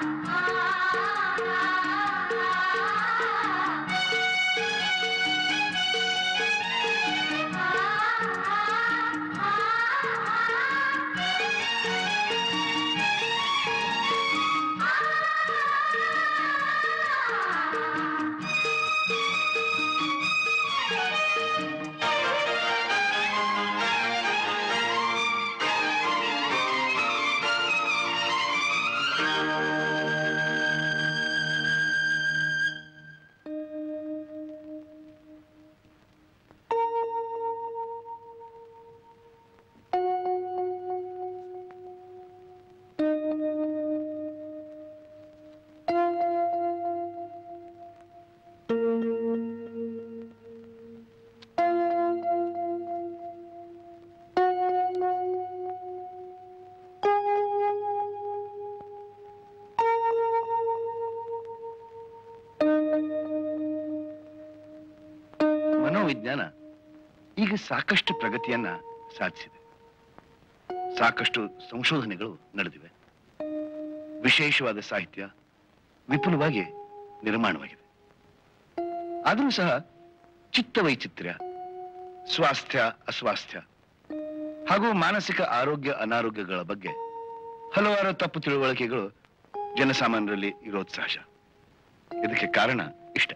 ಮನೋವಿಜ್ಞಾನ ಈಗ ಸಾಕಷ್ಟು ಪ್ರಗತಿಯನ್ನ ಸಾಧಿಸಿದೆ ಸಾಕಷ್ಟು ಸಂಶೋಧನೆಗಳು ನಡೆದಿವೆ ವಿಶೇಷವಾದ ಸಾಹಿತ್ಯ ವಿಪುಲವಾಗಿ ನಿರ್ಮಾಣವಾಗಿದೆ ಆದರೂ ಸಹ ಚಿತ್ತವೈಚಿತ್ರ್ಯ ಸ್ವಾಸ್ಥ್ಯ ಅಸ್ವಾಸ್ಥ್ಯ ಹಾಗೂ ಮಾನಸಿಕ ಆರೋಗ್ಯ ಅನಾರೋಗ್ಯಗಳ ಬಗ್ಗೆ ಹಲವಾರು ತಪ್ಪು ತಿಳುವಳಿಕೆಗಳು ಜನಸಾಮಾನ್ಯರಲ್ಲಿ ಇರೋದು ಸಹಜ ಇದಕ್ಕೆ ಕಾರಣ ಇಷ್ಟೆ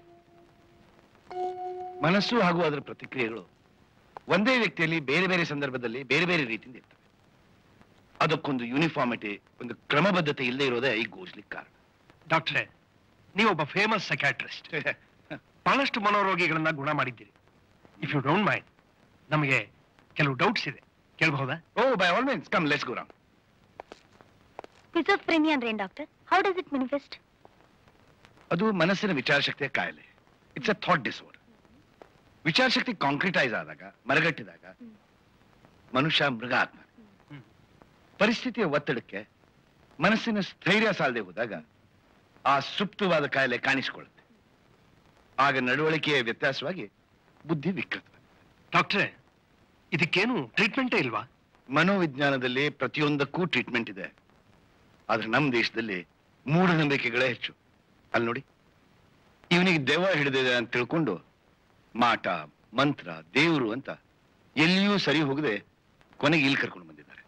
ಮನಸ್ಸು ಹಾಗೂ ಅದರ ಪ್ರತಿಕ್ರಿಯೆಗಳು ಒಂದೇ ವ್ಯಕ್ತಿಯಲ್ಲಿ ಬೇರೆ ಬೇರೆ ಸಂದರ್ಭದಲ್ಲಿ ಬೇರೆ ಬೇರೆ ರೀತಿಯಿಂದ ಇರ್ತವೆ ಅದಕ್ಕೊಂದು ಯೂನಿಫಾರ್ಮಿಟಿ ಒಂದು ಕ್ರಮಬದ್ಧತೆ ಇಲ್ಲದೆ ಇರೋದೇ ಈ ಗೋಜ್ಲಿಕ್ಕೆ ಕಾರಣ ಡಾಕ್ಟ್ರೇ ನೀವೊಬ್ಬ ಫೇಮಸ್ ಸೈಕ್ಯಾಟ್ರಿಸ್ಟ್ ಬಹಳಷ್ಟು ಮನೋರೋಗಿಗಳನ್ನ ಗುಣ ಮಾಡಿದ್ದೀರಿ ಇಫ್ ಯು ಡೋಂಟ್ ಮೈಂಡ್ ನಮಗೆ ಕೆಲವು ಡೌಟ್ಸ್ ಇದೆ ಕೇಳಬಹುದಾ oh by all means come let's go Ram schizophrenia ಅಂದ್ರೆ ಏನ್ doctor how does it manifest ಅದು ಮನಸ್ಸಿನ ವಿಚಾರಶಕ್ತಿಯ ಕಾಯಿಲೆ ಇಟ್ಸ್ ಎ ಥಾಟ್ ಡಿಸಾರ್ಡರ್ ವಿಚಾರಶಕ್ತಿ ಕಾಂಕ್ರಿಟೈಸ್ ಆದಾಗ ಮರಗಟ್ಟಿದಾಗ ಮನುಷ್ಯ ಮೃಗ ಆತ್ಮ ಹ್ಮ್. ಪರಿಸ್ಥಿತಿಯ ಒತ್ತಡಕ್ಕೆ ಮನಸ್ಸಿನ ಸ್ಥೈರ್ಯ ಸಾಲದೆ ಹೋದಾಗ ಆ ಸುಪ್ತವಾದ ಕಾಯಿಲೆ ಕಾಣಿಸಿಕೊಳ್ಳುತ್ತೆ ಆಗ ನಡವಳಿಕೆಯ ವ್ಯತ್ಯಾಸವಾಗಿ ಬುದ್ಧಿ ವಿಕೃತ ಡಾಕ್ಟ್ರೇ ಇದಕ್ಕೇನು ಟ್ರೀಟ್ಮೆಂಟೇ ಇಲ್ವಾ ಮನೋವಿಜ್ಞಾನದಲ್ಲಿ ಪ್ರತಿಯೊಂದಕ್ಕೂ ಟ್ರೀಟ್ಮೆಂಟ್ ಇದೆ ಆದ್ರೆ ನಮ್ಮ ದೇಶದಲ್ಲಿ ಮೂಢನಂಬಿಕೆಗಳೇ ಹೆಚ್ಚು ಅಲ್ಲಿ ನೋಡಿ ಇವನಿಗೆ ದೆವ್ವ ಹಿಡಿದಿದೆ ಅಂತ ತಿಳ್ಕೊಂಡು ಮಾಟ ಮಂತ್ರ ದೇವರು ಅಂತ ಎಲ್ಲಿಯೂ ಸರಿ ಹೋಗದೆ ಕೊನೆಗೆ ಇಲ್ಲಿ ಕರ್ಕೊಂಡು ಬಂದಿದ್ದಾರೆ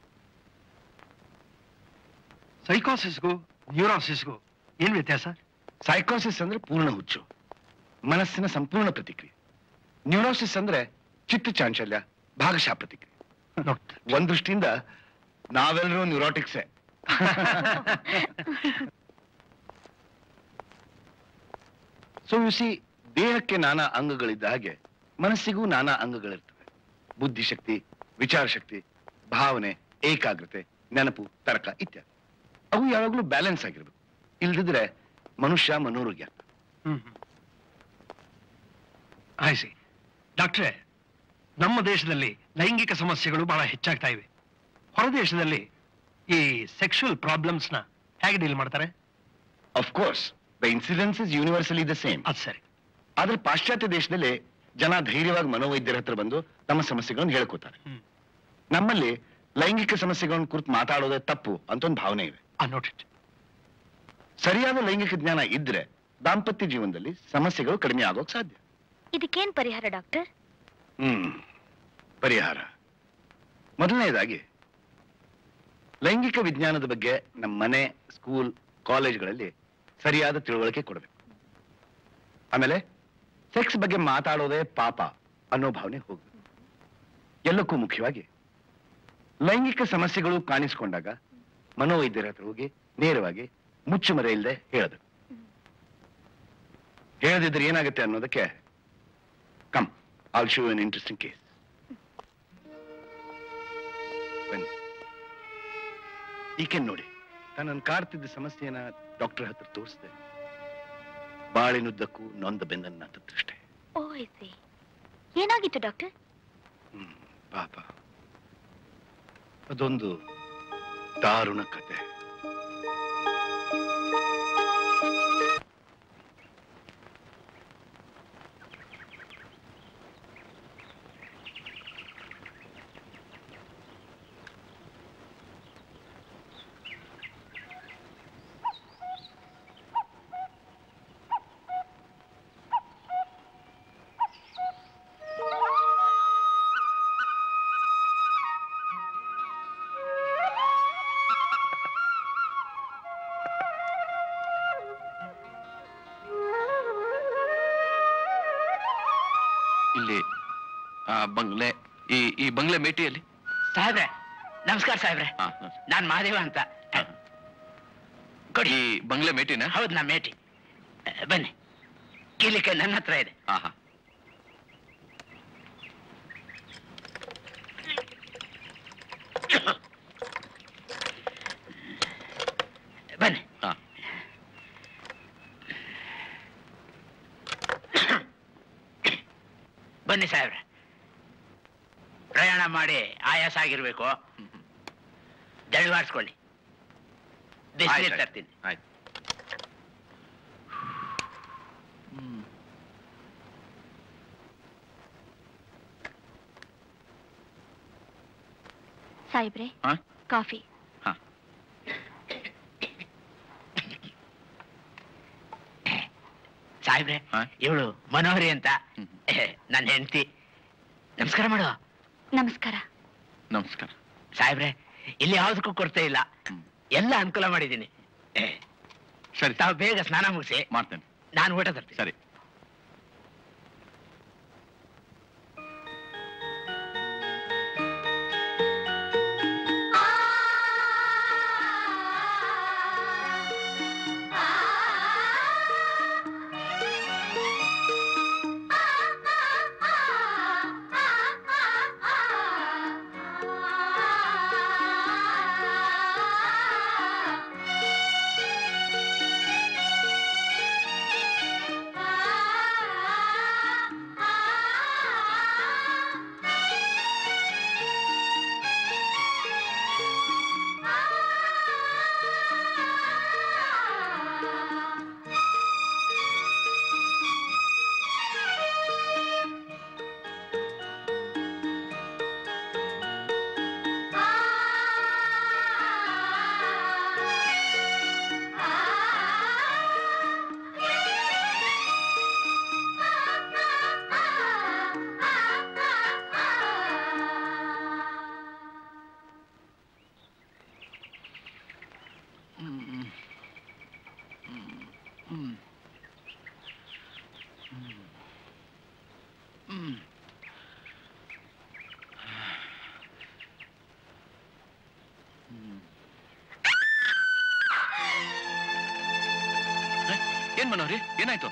ಸೈಕೋಸಿಸ್ಗೂ ನ್ಯೂರಾಸಿಸ್ಗೂ ಏನ್ ವ್ಯತ್ಯಾಸ ಸೈಕೋಸಿಸ್ ಅಂದ್ರೆ ಪೂರ್ಣ ಹುಚ್ಚು ಮನಸ್ಸಿನ ಸಂಪೂರ್ಣ ಪ್ರತಿಕ್ರಿಯೆ ನ್ಯೂರೋಸಿಸ್ ಅಂದ್ರೆ ಚಿತ್ತ ಚಾಂಚಲ್ಯ ಭಾಗಶಃ ಪ್ರತಿಕ್ರಿಯೆ ಡಾಕ್ಟರ್ ಒಂದ್ ದೃಷ್ಟಿಯಿಂದ ನಾವೆಲ್ಲರೂ ನ್ಯೂರೋಟಿಕ್ಸೇ ಸೊ ಸಿ ದೇಹಕ್ಕೆ ನಾನಾ ಅಂಗಗಳಿದ್ದ ಹಾಗೆ ಮನಸ್ಸಿಗೂ ನಾನಾ ಅಂಗಗಳಿರ್ತವೆ ಬುದ್ಧಿಶಕ್ತಿ ವಿಚಾರಶಕ್ತಿ ಭಾವನೆ ಏಕಾಗ್ರತೆ ನೆನಪು ತರ್ಕ ಇತ್ಯಾದಿ ಅವು ಯಾವಾಗಲೂ ಬ್ಯಾಲೆನ್ಸ್ ಆಗಿರ್ಬೇಕು ಇಲ್ದಿದ್ರೆ ಮನುಷ್ಯ ಮನೋರೋಗ್ಯ ಆಗ್ತಾನೆ. ಹ್ಮ್ ಆಯ್ಸಿ ಡಾಕ್ಟ್ರೇ ನಮ್ಮ ದೇಶದಲ್ಲಿ ಲೈಂಗಿಕ ಸಮಸ್ಯೆಗಳು ಬಹಳ ಹೆಚ್ಚಾಗ್ತಾ ಇವೆ ಹೊರ ದೇಶದಲ್ಲಿ ಈ ಸೆಕ್ಷುವಲ್ ಪ್ರಾಬ್ಲಮ್ಸ್ನ ಹೇಗೆ ಡೀಲ್ ಮಾಡ್ತಾರೆ of course the incidence is universally the same ಅದು ಸರಿ ಆದ್ರೆ ಪಾಶ್ಚಾತ್ಯ ದೇಶದಲ್ಲಿ ಜನ ಧೈರ್ಯವಾಗಿ ಮನೋವೈದ್ಯರ ಹತ್ರ ಬಂದು ತಮ್ಮ ಸಮಸ್ಯೆಗಳನ್ನು ಹೇಳ್ಕೊತಾರೆ ಹ್ಮ್ ನಮ್ಮಲ್ಲಿ ಲೈಂಗಿಕ ಸಮಸ್ಯೆಗಳನ್ನು ಕುರಿತು ಮಾತಾಡೋದೇ ತಪ್ಪು ಅಂತ ಒಂದು ಭಾವನೆ ಇದೆ ಆ ನೋಟ್ ಇಟ್ ಸರಿಯಾದ ಲೈಂಗಿಕ ಜ್ಞಾನ ಇದ್ರೆ ದಾಂಪತ್ಯ ಜೀವನದಲ್ಲಿ ಸಮಸ್ಯೆಗಳು ಕಡಿಮೆ ಆಗೋಕ್ ಸಾಧ್ಯ ಇದಕ್ಕೇನ್ ಪರಿಹಾರ ಡಾಕ್ಟರ್ ಹ್ಮ್ ಪರಿಹಾರ ಮೊದಲನೇದಾಗಿ ಲೈಂಗಿಕ ವಿಜ್ಞಾನದ ಬಗ್ಗೆ ನಮ್ಮ ಮನೆ ಸ್ಕೂಲ್ ಕಾಲೇಜ್ಗಳಲ್ಲಿ ಸರಿಯಾದ ತಿಳುವಳಿಕೆ ಕೊಡಬೇಕು ಆಮೇಲೆ ಸೆಕ್ಸ್ ಬಗ್ಗೆ ಮಾತಾಡೋದೇ ಪಾಪ ಅನ್ನೋ ಭಾವನೆ ಹೋಗ್ಬೇಕು ಎಲ್ಲಕ್ಕೂ ಮುಖ್ಯವಾಗಿ ಲೈಂಗಿಕ ಸಮಸ್ಯೆಗಳು ಕಾಣಿಸಿಕೊಂಡಾಗ ಮನೋವೈದ್ಯರ ಹತ್ರ ಹೋಗಿ ನೇರವಾಗಿ ಮುಚ್ಚುಮರೆ ಇಲ್ಲದೆ ಹೇಳಬೇಕು ಹೇಳದಿದ್ರೆ ಏನಾಗುತ್ತೆ ಅನ್ನೋದಕ್ಕೆ come I'll show an interesting case ಬನ್ನಿ ಈಕೆ ನೋಡಿ ತನ್ನನ್ನು ಕಾಡ್ತಿದ್ದ ಸಮಸ್ಯೆಯನ್ನ ಡಾಕ್ಟರ್ ಹತ್ರ ತೋರಿಸಿದೆ ಬಾಳಿನುದ್ದಕ್ಕೂ ನೊಂದ ಬೆನ್ನನ್ನ ತತ್ತಷ್ಟೇ ಓ ಐಸಿ ಏನಾಗಿತ್ತು ಡಾಕ್ಟರ್ ಹ್ಮ್ ಪಾಪ ಅದೊಂದು ದಾರುಣ ಕತೆ ಅಲ್ಲಿ ಆ, ಬಂಗ್ಲೆ ಈ ಈ ಬಂಗ್ಲೆ ಮೇಟಿಯಲ್ಲಿ ಸಾಹೇಬ್ರೆ ನಮಸ್ಕಾರ ಸಾಹೇಬ್ರೆ ಹಾ, ನಾನ್ ಮಹಾದೇವ ಅಂತ ಹಾ. ಕೊಡಿ ಈ ಬಂಗ್ಲೆ ಮೇಟಿನ ಹೌದು ನಾ ಮೇಟಿ ಬನ್ನಿ ಕೀಲಿಕ್ಕೆ ನನ್ನ ಹತ್ರ ಇದೆ ಹಾ ಹಾ ಬನ್ನಿ ಹಾ ಬನ್ನಿ ಸಾಹೇಬ್ರೆ ಪ್ರಯಾಣ ಮಾಡಿ ಆಯಾಸ ಆಗಿರ್ಬೇಕು ದಳವಾಡ್ಸ್ಕೊಳ್ಳಿ ಬಿಸಿನೀರು ತರ್ತೀನಿ ಆಯ್ತು ಸಾಯಿಬ್ರೆ ಹಾ ಕಾಫಿ ಹಾ ಸಾಹೇಬ್ರೆ ಹಾ? ಇವಳು ಮನೋಹರಿ ಅಂತ ಹ್ಮ್. ನನ್ನ ಹೆಂಡತಿ ನಮಸ್ಕಾರ ಮಾಡು ನಮಸ್ಕಾರ ನಮಸ್ಕಾರ ಸಾಹೇಬ್ರೆ ಇಲ್ಲಿ ಯಾವ್ದಕ್ಕೂ ಕೊರತೆ ಇಲ್ಲ ಹ್ಮ್. ಎಲ್ಲ ಅನುಕೂಲ ಮಾಡಿದ್ದೀನಿ ಸರಿ ತಾವು ಬೇಗ ಸ್ನಾನ ಮುಗಿಸಿ ಮಾಡ್ತೇನೆ ನಾನು ಊಟ ತರ್ತೀನಿ ಸರಿ ಏನ್ ಮನೋಹರಿ ಏನಾಯ್ತು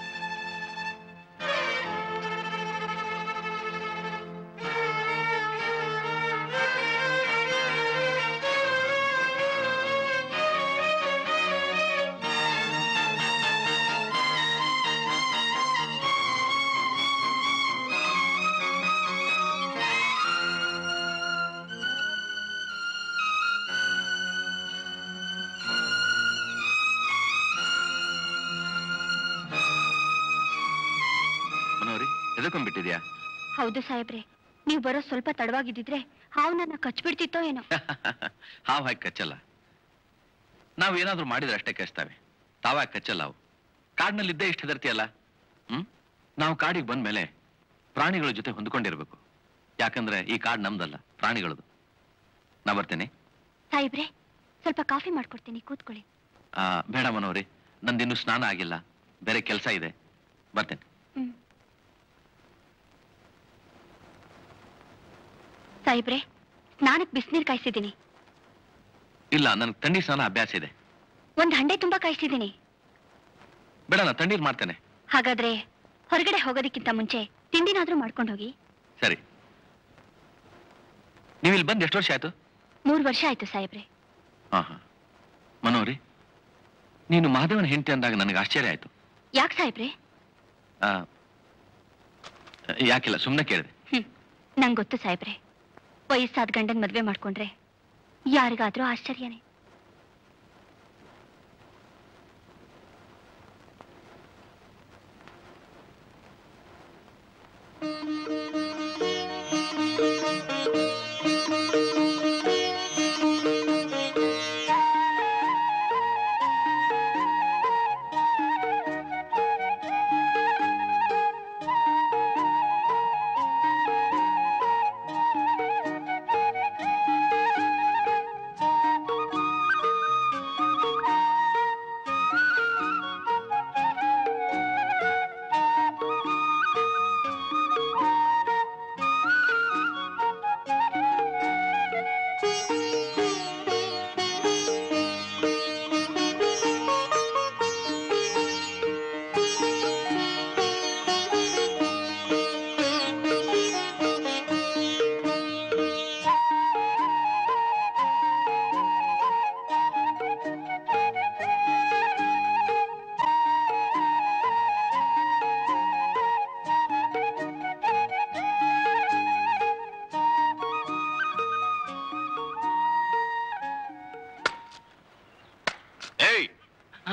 ಮನೋಹರಿ ಎದಕೊಂಡ್ಬಿಟ್ಟಿದ್ಯಾ ಹೌದು ಸಾಹೇಬ್ರೆ ನೀವು ಬರೋ ಸ್ವಲ್ಪ ತಡವಾಗಿದ್ದಿದ್ರೆ ಹಾವು ನನ್ನ ಕಚ್ಬಿಡ್ತಿತ್ತೋ ಏನೋ ಹಾವು ಹಾಕಿ ಕಚ್ಚಲ್ಲ ನಾವು ಏನಾದ್ರೂ ಮಾಡಿದ್ರೆ ಅಷ್ಟೇ ಕಚ್ತಾವೆ ತಾವಾಗಿ ಕಚ್ಚಲ್ಲ ಅವು ಕಾಡಿನಲ್ಲಿ ಇದ್ದೇ ಇಷ್ಟು ಹೆದರ್ತಿಯಲ್ಲ ಹ್ಮ್ ನಾವು ಕಾಡಿಗೆ ಬಂದ್ಮೇಲೆ ಪ್ರಾಣಿಗಳ ಜೊತೆ ಹೊಂದ್ಕೊಂಡಿರ್ಬೇಕು ಯಾಕಂದ್ರೆ ಈ ಕಾಡು ನಮ್ದಲ್ಲ ಪ್ರಾಣಿಗಳದು ನಾ ಬರ್ತೇನೆ ಸಾಹೇಬ್ರೆ ಸ್ವಲ್ಪ ಕಾಫಿ ಮಾಡ್ಕೊಡ್ತೀನಿ ಕೂತ್ಕೊಳ್ಳಿ ಆ, ಬೇಡ ಮನೋಹರಿ ನಂದಿನ್ನೂ ಸ್ನಾನ ಆಗಿಲ್ಲ ಬೇರೆ ಕೆಲಸ ಇದೆ ಬರ್ತೇನೆ ಹ್ಮ್ ಸಾಹೇಬ್ರೆ ಸ್ನಾನಕ್ಕೆ ಬಿಸಿನೀರು ಕಾಯಿಸಿದ್ದೀನಿ ಇಲ್ಲ ನನ್ಗೆ ತಣ್ಣೀರ್ ಸ್ನಾನ ಅಭ್ಯಾಸ ಇದೆ ಒಂದ್ ಹಂಡೆ ತುಂಬಾ ಕಾಯಿಸಿದ್ದೀನಿ ಬೇಡ ನಾ ತಣ್ಣೀರ್ ಮಾಡ್ತೇನೆ ಹಾಗಾದ್ರೆ ಹೊರಗಡೆ ಹೋಗೋದಕ್ಕಿಂತ ಮುಂಚೆ ತಿಂಡಿನಾದ್ರೂ ಮಾಡ್ಕೊಂಡು ಹೋಗಿ ಸರಿ ನೀವು ಇಲ್ಲಿ ಬಂದು ಎಷ್ಟು ವರ್ಷ ಆಯ್ತು ಮೂರು ವರ್ಷ ಆಯ್ತು ಸಾಹೇಬ್ರೆ ಹಾ ಹಾ ಮನೋಹರಿ ನೀನು ಮಹಾದೇವನ ಹೆಂಡತಿ ಅಂದಾಗ ನನಗೆ ಆಶ್ಚರ್ಯ ಆಯ್ತು ಯಾಕೆ ಸಾಹೇಬ್ರೆ ಆ, ಯಾಕಿಲ್ಲ ಸುಮ್ಮನೆ ಕೇಳಿದೆ ಹ್ಮ್ ನಂಗೆ ಗೊತ್ತು ಸಾಹೇಬ್ರೆ ವಯಸ್ಸಾದ ಗಂಡನ್ ಮದ್ವೆ ಮಾಡ್ಕೊಂಡ್ರೆ ಯಾರಿಗಾದ್ರೂ ಆಶ್ಚರ್ಯನೇ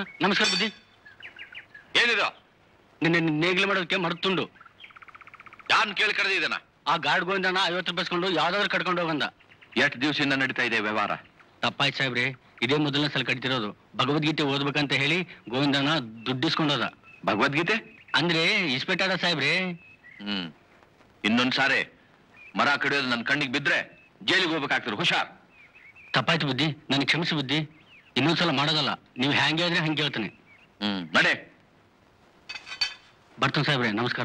ನಮಸ್ಕಾರ ಬುದ್ಧಿ ಏನಿದು ನಿನ್ನೆ ನೇಗಿಲು ಮಾಡೋದಕ್ಕೆ ಮರ್ತುಂಡು ಯಾನ್ ಕೇಳಿ ಕರೆದಿದ್ದಾನ ಆ ಗಾರ್ಡ್ ಗೋವಿಂದನ ಐವತ್ತು ರೂಪಾಯಿ ಇಸ್ಕೊಂಡು ಯಾವ್ದಾದ್ರು ಕಟ್ಕೊಂಡು ಹೋಗಂದ ಎಷ್ಟು ದಿವಸದಿಂದ ನಡೀತಾ ಇದೆ ವ್ಯವಹಾರ ತಪ್ಪಾಯ್ತು ಸಾಹೇಬ್ರೆ ಇದೇ ಮೊದಲನೇ ಸಲ ಕಟ್ತಿರೋದು ಭಗವದ್ಗೀತೆ ಓದ್ಬೇಕಂತ ಹೇಳಿ ಗೋವಿಂದನ ದುಡ್ಡಿಸ್ಕೊಂಡೋದ ಭಗವದ್ಗೀತೆ ಅಂದ್ರೆ ಇಸ್ಪೆಟ್ಟಾಡ ಸಾಹೇಬ್ರೆ ಹ್ಮ್ ಇನ್ನೊಂದ್ ಸಾರಿ ಮರ ಕಡಿಯೋದು ನನ್ನ ಕಣ್ಣಿಗೆ ಬಿದ್ರೆ ಜೈಲಿಗೆ ಹೋಗ್ಬೇಕಾಗ್ತದೆ ಹುಷಾರ್ ತಪ್ಪಾಯ್ತು ಬುದ್ಧಿ ನನಗೆ ಕ್ಷಮಿಸಿ ಬುದ್ಧಿ ಇನ್ನೊಂದ್ಸಲ ಮಾಡೋದಲ್ಲ ನೀವು ಹ್ಯಾಂಗೆ ಆದ್ರೆ ಹಂಗೆ ಹೇಳ್ತಾನೆ ಹ್ಮ್ ನಡೆ ಬರ್ತಾನೆ ಸಾಹೇಬ್ರೆ ನಮಸ್ಕಾರ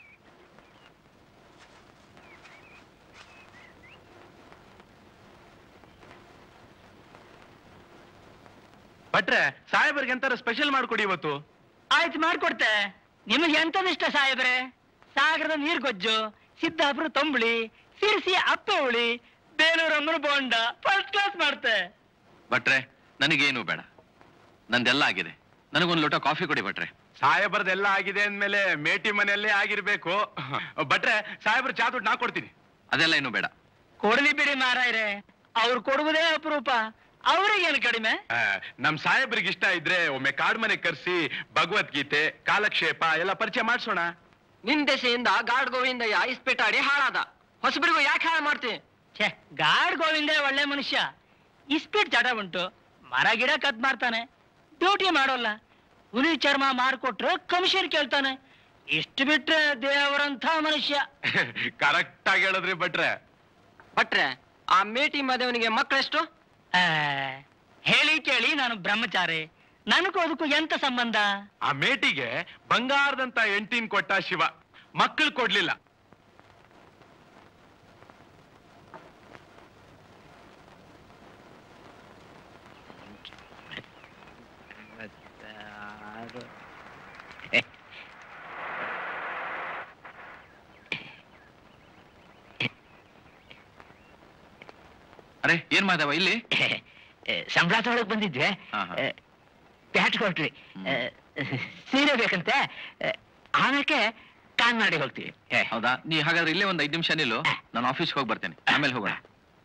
ಭಟ್ರೆ ಸಾಹೇಬರ್ಗೆ ಎಂತಾರ ಸ್ಪೆಷಲ್ ಮಾಡ್ಕೊಡಿ ಇವತ್ತು ಆಯ್ತು ಮಾಡ್ಕೊಡ್ತೆ ನಿಮಗೆ ಎಂತದ ಇಷ್ಟ ಸಾಹೇಬ್ರೆ ಸಾಗರದ ನೀರ್ಗೊಜ್ಜು ಸಿದ್ದಾಪುರ ತಂಬುಳಿ ಸಿರ್ಸಿ ಅಪ್ಪೆ ಹುಳಿ ಬೇಲೂರಮ್ಮನ ಬೋಂಡ ಫಸ್ಟ್ ಕ್ಲಾಸ್ ಮಾಡ್ತೆ ಭಟ್ರೆ ನನಗೇನು ಬೇಡ ನಂದೆಲ್ಲ ಆಗಿದೆ ನನಗೊಂದು ಲೋಟ ಕಾಫಿ ಕೊಡಿ ಭಟ್ರೆ ಸಾಹೇಬರ್ದೆಲ್ಲ ಆಗಿದೆ ಅಂದ್ಮೇಲೆ ಮೇಟಿ ಮನೆಯಲ್ಲೇ ಆಗಿರ್ಬೇಕು ಭಟ್ರೆ ಸಾಹೇಬ್ರ ಚಾ ದುಡ್ಡು ನಾ ಕೊಡ್ತೀನಿ ಅದೆಲ್ಲ ಏನು ಬೇಡ ಕೊಡ್ಲಿ ಬಿಡಿ ಮಾರಾಯ್ರೆ ಅವ್ರು ಕೊಡುವುದೇ ಅಪರೂಪ ಅವ್ರಿಗೇನು ಕಡಿಮೆ ಆ, ನಮ್ ಸಾಹೇಬ್ರಿಗೆ ಇಷ್ಟ ಇದ್ರೆ ಒಮ್ಮೆ ಕಾಡ್ ಮನೆ ಕರ್ಸಿ ಭಗವದ್ಗೀತೆ ಕಾಲಕ್ಷೇಪ ಎಲ್ಲ ಪರಿಚಯ ಮಾಡ್ಸೋಣ ನಿನ್ ದೆಸೆಯಿಂದ ಗಾಡ್ ಗೋವಿಂದಯ್ಯ ಇಸ್ಪೆಟ್ಟಾಡಿ ಹಾಳಾದ ಹೊಸಬರಿಗೂ ಯಾಕೆ ಹಾಳು ಮಾಡ್ತೀನಿ ಛೇ ಗಾಡ್ ಗೋವಿಂದ ಒಳ್ಳೆ ಮನುಷ್ಯ ಇಸ್ಪೀಟ್ ಚಟ ಉಂಟು ಮರ ಗಿಡ ಕತ್ ಮಾಡ್ತಾನೆ ಡ್ಯೂಟಿ ಮಾಡೋಲ್ಲ ಹುಲಿ ಚರ್ಮ ಮಾರ್ಕೊಟ್ರೆ ಕಮಿಷನ್ ಕೇಳ್ತಾನೆ ಇಷ್ಟು ಬಿಟ್ರೆ ದೇವರಂಥ ಮನುಷ್ಯ ಕರೆಕ್ಟ್ ಆಗಿ ಹೇಳಿದ್ರಿ ಭಟ್ರೆ ಭಟ್ರೆ ಆ ಮೇಟಿ ಮದವನಿಗೆ ಮಕ್ಕಳೆಷ್ಟು ಹೇಳಿ ಕೇಳಿ ನಾನು ಬ್ರಹ್ಮಚಾರಿ ನನಗೂ ಅದಕ್ಕೂ ಎಂತ ಸಂಬಂಧ ಆ ಮೇಟಿಗೆ ಬಂಗಾರದಂತ ಎಂಟಿನ್ ಕೊಟ್ಟ ಶಿವ ಮಕ್ಕಳು ಕೊಡ್ಲಿಲ್ಲ ಅರೆ ಏನ್ ಮಾದವ ಇಲ್ಲಿ ಸಂಬಳ ತೊಗೊಳಕ್ ಬಂದಿದ್ವಿ ಹಾ, ಹಾ. ಪ್ಯಾಟ್ ಕೊಟ್ರಿ ಹ್ಮ್. ಸೀರೆ ಬೇಕಂತೆ ಆಮೇಲೆ ಕಾನ್ ಮಾಡಿ ಹೋಗ್ತೀವಿ ಹೌದಾ ನೀ ಹಾಗಾದ್ರೆ ಇಲ್ಲೇ ಒಂದ್ ಐದ್ ನಿಮಿಷ ನಿಲ್ಲು ನಾನು ಆಫೀಸ್ಗೆ ಹೋಗಿ ಬರ್ತೇನೆ ಆಮೇಲೆ ಹೋಗೋಣ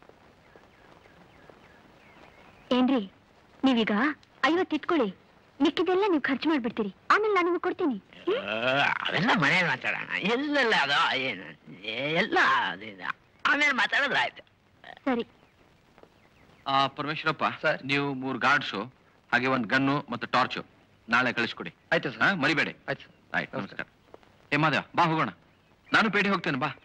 ಏನ್ರಿ ನೀವೀಗ ಐವತ್ತು ಇಟ್ಕೊಳ್ಳಿ ಮಿಕ್ಕಿದೆಲ್ಲ ನೀವು ಖರ್ಚು ಮಾಡ್ಬಿಡ್ತೀರಿ ಆಮೇಲೆ ನಾನು ನಿಮಗೆ ಕೊಡ್ತೀನಿ ಹ್ಮ್? ಅವೆಲ್ಲ ಮನೇಲಿ ಮಾತಾಡೋಣ ಎಲ್ಲೆಲ್ಲ ಅದು ಏನು ಎಲ್ಲ ಅದಿದು. ಆಮೇಲೆ ಮಾತಾಡಿದ್ರೆ ಆಯ್ತು ಸರಿ ಆ ಪರಮೇಶ್ವರಪ್ಪ ನೀವು ಮೂರು ಗಾರ್ಡ್ಸು ಹಾಗೆ ಒಂದ್ ಗನ್ನು ಮತ್ತು ಟಾರ್ಚು ನಾಳೆ ಕಳಿಸ್ಕೊಡಿ ಆಯ್ತು ಹಾ ಮರಿಬೇಡಿ ಆಯ್ತು ಆಯ್ತು ನಮಸ್ಕಾರ ಏ ಮಾದೇವ ಬಾ ಹೋಗೋಣ ನಾನು ಪೇಟೆ ಹೋಗ್ತೇನೆ ಬಾ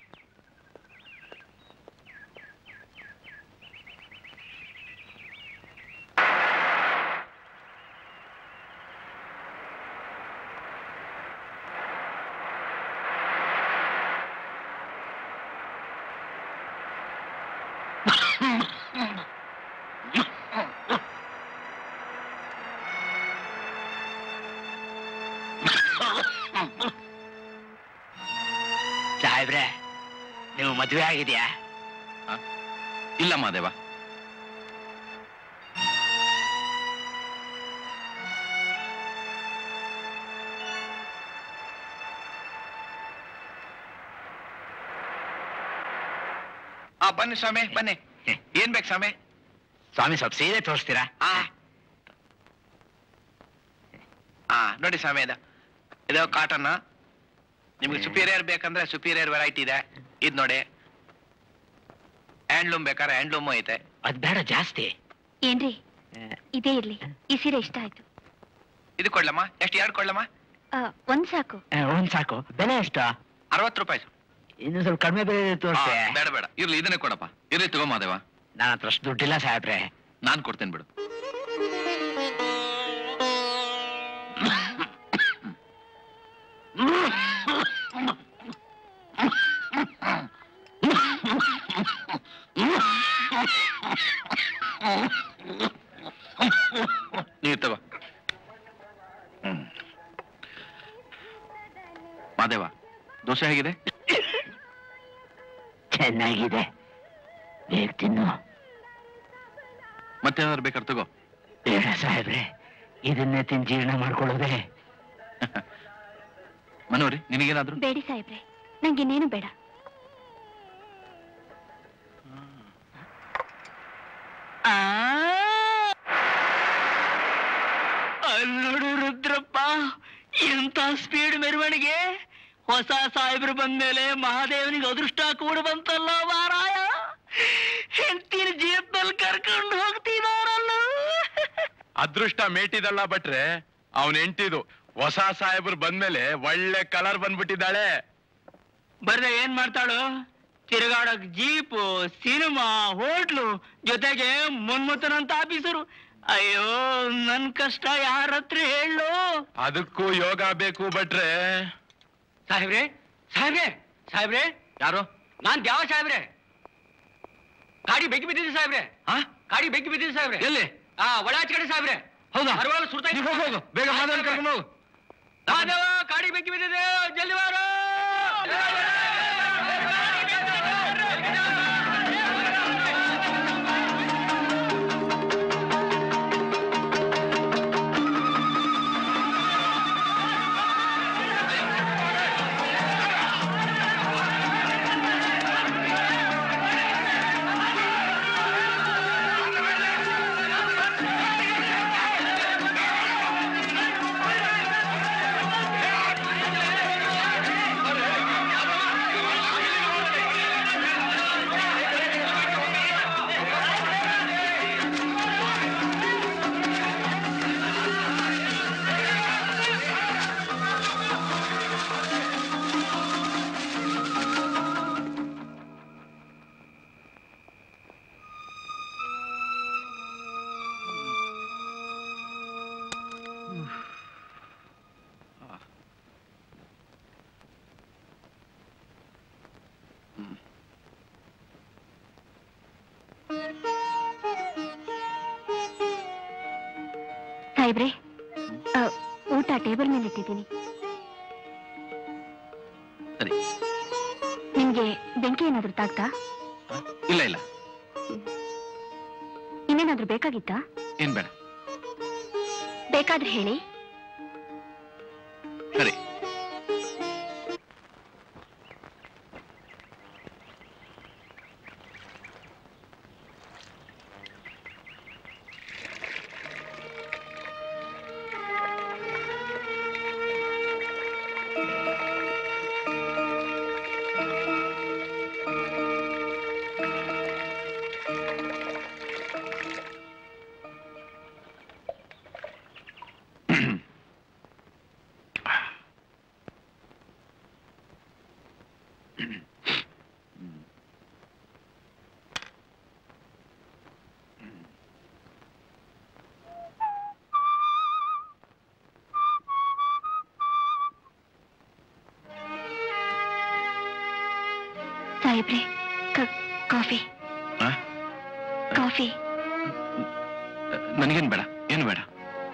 ಸಾಹೇಬ್ರೆ ನೀವು ಮದುವೆ ಆಗಿದೆಯಾ ಇಲ್ಲ ಮಾದೇವ ಆ ಬನ್ನಿ ಸ್ವಾಮಿ ಬನ್ನಿ ಏನ್ ಬೇಕು ಸ್ವಾಮಿ ಸ್ವಾಮಿ ಸ್ವಲ್ಪ ಸೀರೆ ತೋರಿಸ್ತೀರಾ ಆ ಆ ನೋಡಿ ಸ್ವಾಮಿ ಇದು ಇದು ಕಾಟನ್ ನಿಮ್ಗೆ ಸುಪೀರಿಯರ್ ಬೇಕಂದ್ರೆ ಸುಪೀರಿಯರ್ ವೆರೈಟಿ ಇದೆ ಇದ್ ನೋಡಿ ಹ್ಯಾಂಡ್ಲೂಮ್ ಬೇಕಾದ್ರೆ ಹ್ಯಾಂಡ್ಲೂಮ್ ಐತೆ ಅದ್ ಬೇಡ ಜಾಸ್ತಿ ಏನ್ರಿ ಇದೇ ಇರ್ಲಿ ಈ ಸೀರೆ ಇಷ್ಟ ಆಯ್ತು ಇದು ಕೊಡ್ಲಮ್ಮ ಎಷ್ಟು ಎರಡು ಕೊಡ್ಲಮ್ಮ ಆ, ಒಂದ್ ಸಾಕು ಆ, ಒಂದ್ ಸಾಕು ಬೆಲೆ ಎಷ್ಟು ಅರವತ್ತು ರೂಪಾಯಿ ಇನ್ನು ಸ್ವಲ್ಪ ಕಡಿಮೆ ಬೆಲೆ ಆ, ತೋರಿಸಿ ಬೇಡ ಬೇಡ ಇರ್ಲಿ ಇದನ್ನೇ ಕೊಡಪ್ಪ ಇರ್ಲಿ ತಗೋ ಮಾದೇವ ನನ್ನ ಹತ್ರ ಅಷ್ಟು ದುಡ್ಡಿಲ್ಲ ಸಾಹೇಬ್ರೆ ನಾನ್ ಕೊಡ್ತೇನೆ ಬಿಡು ನೀರು ತಗೋ ಹ್ಮ್. ಮಾದೇವ ದೋಸೆ ಹೇಗಿದೆ ಚೆನ್ನಾಗಿದೆ ಬೇಗ ತಿನ್ನು ಮತ್ತೇನಾದ್ರು ಬೇಕಾದ್ರೆ ತಗೋ ಬೇಡ ಸಾಹೇಬ್ರೆ ಇದನ್ನೇ ತಿನ್ ಜೀರ್ಣ ಮಾಡ್ಕೊಳ್ಳೋದೆ ಮನೋರಿ ನಿನಗೇನಾದ್ರು ಬೇಡಿ ಸಾಹೇಬ್ರೆ ನಂಗಿನ್ನೇನು ಬೇಡ ಆ ಅಲ್ಲ್ ನೋಡು ನೋಡು ರುದ್ರಪ್ಪ ಎಂತ ಸ್ಪೀಡ್ ಮೆರವಣಿಗೆ ಹೊಸ ಸಾಹೇಬ್ರು ಬಂದ್ಮೇಲೆ ಮಹಾದೇವನಿಗೆ ಅದೃಷ್ಟ ಕೂಡ ಬಂತಲ್ಲ ಮಾರಾಯ ಹೆಂಡತಿನ ಜೀಪ್ನಲ್ಲಿ ಕರ್ಕೊಂಡು ಹೋಗ್ತಿದಾರಲ್ಲ ಅದೃಷ್ಟ ಮೇಟಿದಲ್ಲ ಬಟ್ರೆ ಅವನ್ ಎಂಟಿದು ಹೊಸ ಸಾಹೇಬ್ರು ಬಂದ್ಮೇಲೆ ಒಳ್ಳೆ ಕಲರ್ ಬಂದ್ಬಿಟ್ಟಿದ್ದಾಳೆ ಬರ್ದೆ ಏನ್ ಮಾಡ್ತಾಳು ತಿರುಗಾಡಕ್ ಜೀಪು ಸಿನಿಮಾ ಹೋಟ್ಲು ಜೊತೆಗೆ ಮುನ್ಮುತ್ತನಂತ ಆಫೀಸರು ಅಯ್ಯೋ ನನ್ ಕಷ್ಟ ಯಾರ ಹತ್ರ ಹೇಳು ಅದಕ್ಕೂ ಯೋಗ ಬೇಕು ಬಟ್ರೆ ಸಾಹೇಬ್ರೆ ಸಾಹೇಬ್ರೆ ಸಾಹೇಬ್ರೆ ಯಾರು ನಾನ್ ದ್ಯಾವ ಸಾಹೇಬ್ರೆ ಗಾಡಿ ಬೆಂಕಿ ಬಿದ್ದಿದೆ ಸಾಹೇಬ್ರೆ ಹಾ ಗಾಡಿ ಬೆಂಕಿ ಬಿದ್ದಿದೆ ಸಾಹೇಬ್ರೆ ಎಲ್ಲಿ ಆ ಒಳಾಚ ಕಡೆ ಸಾಹೇಬ್ರೆ ಹೌದಾ ಮರವಾಳ ಸುಡ್ತಾ ಇದೆ. ನೀವ್ ಹೋಗು, ಹೋಗು. ಬೇಗ ಮಾಧವನ್ ಕರ್ಕೊಂಡು ಹೋಗು. ಮಾಧವ ಗಾಡಿ ಬೆಂಕಿ ಬಿದ್ದಿದೆ ಜಲ್ದಿ ಬಾರೋ ಸಾಹೇಬ್ರೆ ಆ, ಊಟ ಟೇಬಲ್ ಮೇಲೆ ಇಟ್ಟಿದ್ದೀನಿ ಸರಿ ನಿಮ್ಗೆ ಬೆಂಕಿ ಏನಾದ್ರೂ ತಾಗ್ತಾ ಇಲ್ಲ ಇಲ್ಲ ಇನ್ನೇನಾದ್ರೂ ಬೇಕಾಗಿತ್ತಾ ಏನ್ ಬೇಡ ಬೇಕಾದ್ರೆ ಹೇಳಿ ಸರಿ ಸಾಹೇಬ್ರೆ ಕ- ಕಾಫಿ ಆ? ಕಾಫಿ ನನಗೇನ್ ಬೇಡ ಏನು ಬೇಡ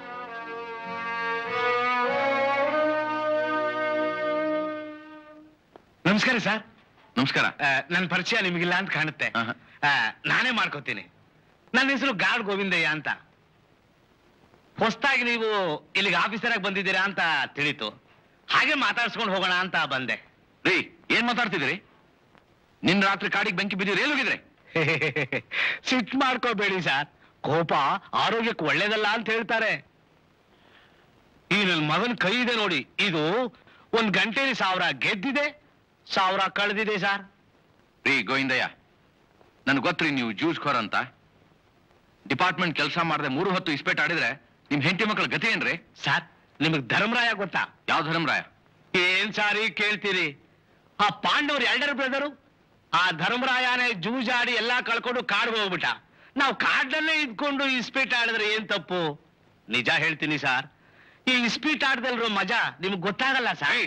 ನಮಸ್ಕಾರ ಸರ್ ನಮಸ್ಕಾರ ನನ್ನ ಪರಿಚಯ ನಿಮಗಿಲ್ಲ ಅಂತ ಕಾಣುತ್ತೆ ಆಹಾ. ಆ, ನಾನೇ ಮಾಡ್ಕೋತೀನಿ ನನ್ನ ಹೆಸರು ಗಾಡ್ ಗೋವಿಂದಯ್ಯ ಅಂತ ಹೊಸದಾಗಿ ನೀವು ಇಲ್ಲಿಗೆ ಆಫೀಸರ್ ಆಗಿ ಬಂದಿದ್ದೀರಾ ಅಂತ ತಿಳಿತು ಹಾಗೆ ಮಾತಾಡ್ಸ್ಕೊಂಡು ಹೋಗೋಣ ಅಂತ ಬಂದೆ ರೀ ಏನ್ ಮಾತಾಡ್ತಿದ್ದೀರಿ ನಿನ್ ರಾತ್ರಿ ಕಾಡಿಗೆ ಬೆಂಕಿ ಬಿದ್ದಿರಿ ಎಲ್ಲಿ ಹೋಗಿದ್ರೆ ಸಿಟ್ ಮಾಡ್ಕೋಬೇಡಿ ಸರ್ ಕೋಪ ಆರೋಗ್ಯಕ್ಕೆ ಒಳ್ಳೇದಲ್ಲ ಅಂತ ಹೇಳ್ತಾರೆ ಈ ನನ್ನ ಮಗನ ಕೈ ಇದೆ ನೋಡಿ ಇದು ಒಂದ್ ಗಂಟೆಲಿ ಸಾವಿರ ಗೆದ್ದಿದೆ ಸಾವಿರ ಕಳೆದಿದೆ ಸರ್ ರೀ ಗೋವಿಂದಯ್ಯ ನನ್ಗೆ ಗೊತ್ತ್ರಿ ನೀವು ಜ್ಯೂಸ್ ಖೋರ್ ಅಂತ ಡಿಪಾರ್ಟ್ಮೆಂಟ್ ಕೆಲಸ ಮಾಡದೆ ಮೂರು ಹೊತ್ತು ಇಸ್ಪೇಟ್ ಆಡಿದ್ರೆ ನಿಮ್ ಹೆಂಡತಿ ಮಕ್ಕಳ ಗತಿ ಏನ್ರಿ ಸರ್ ನಿಮಗ್ ಧರ್ಮರಾಯ ಗೊತ್ತಾ ಯಾವ ಧರ್ಮರಾಯ ಏನ್ ಸಾರಿ ಕೇಳ್ತೀರಿ ಆ ಪಾಂಡವರು ಎಲ್ಡರ್ ಬ್ರದರು ಆ ಧರ್ಮರಾಯನೇ ಜೂಜಾಡಿ ಎಲ್ಲಾ ಕಳ್ಕೊಂಡು ಕಾಡ್ಗೆ ಹೋಗ್ಬಿಟ್ಟ ನಾವು ಕಾಡ್ನಲ್ಲೇ ಇದ್ಕೊಂಡು ಇಸ್ಪೀಟ್ ಆಡಿದ್ರೆ ಏನ್ ತಪ್ಪು ನಿಜ ಹೇಳ್ತೀನಿ ಸರ್ ಈ ಇಸ್ಪೀಟ್ ಆಟದಲ್ಲಿರೋ ಮಜಾ ನಿಮ್ಗೆ ಗೊತ್ತಾಗಲ್ಲ ಸರ್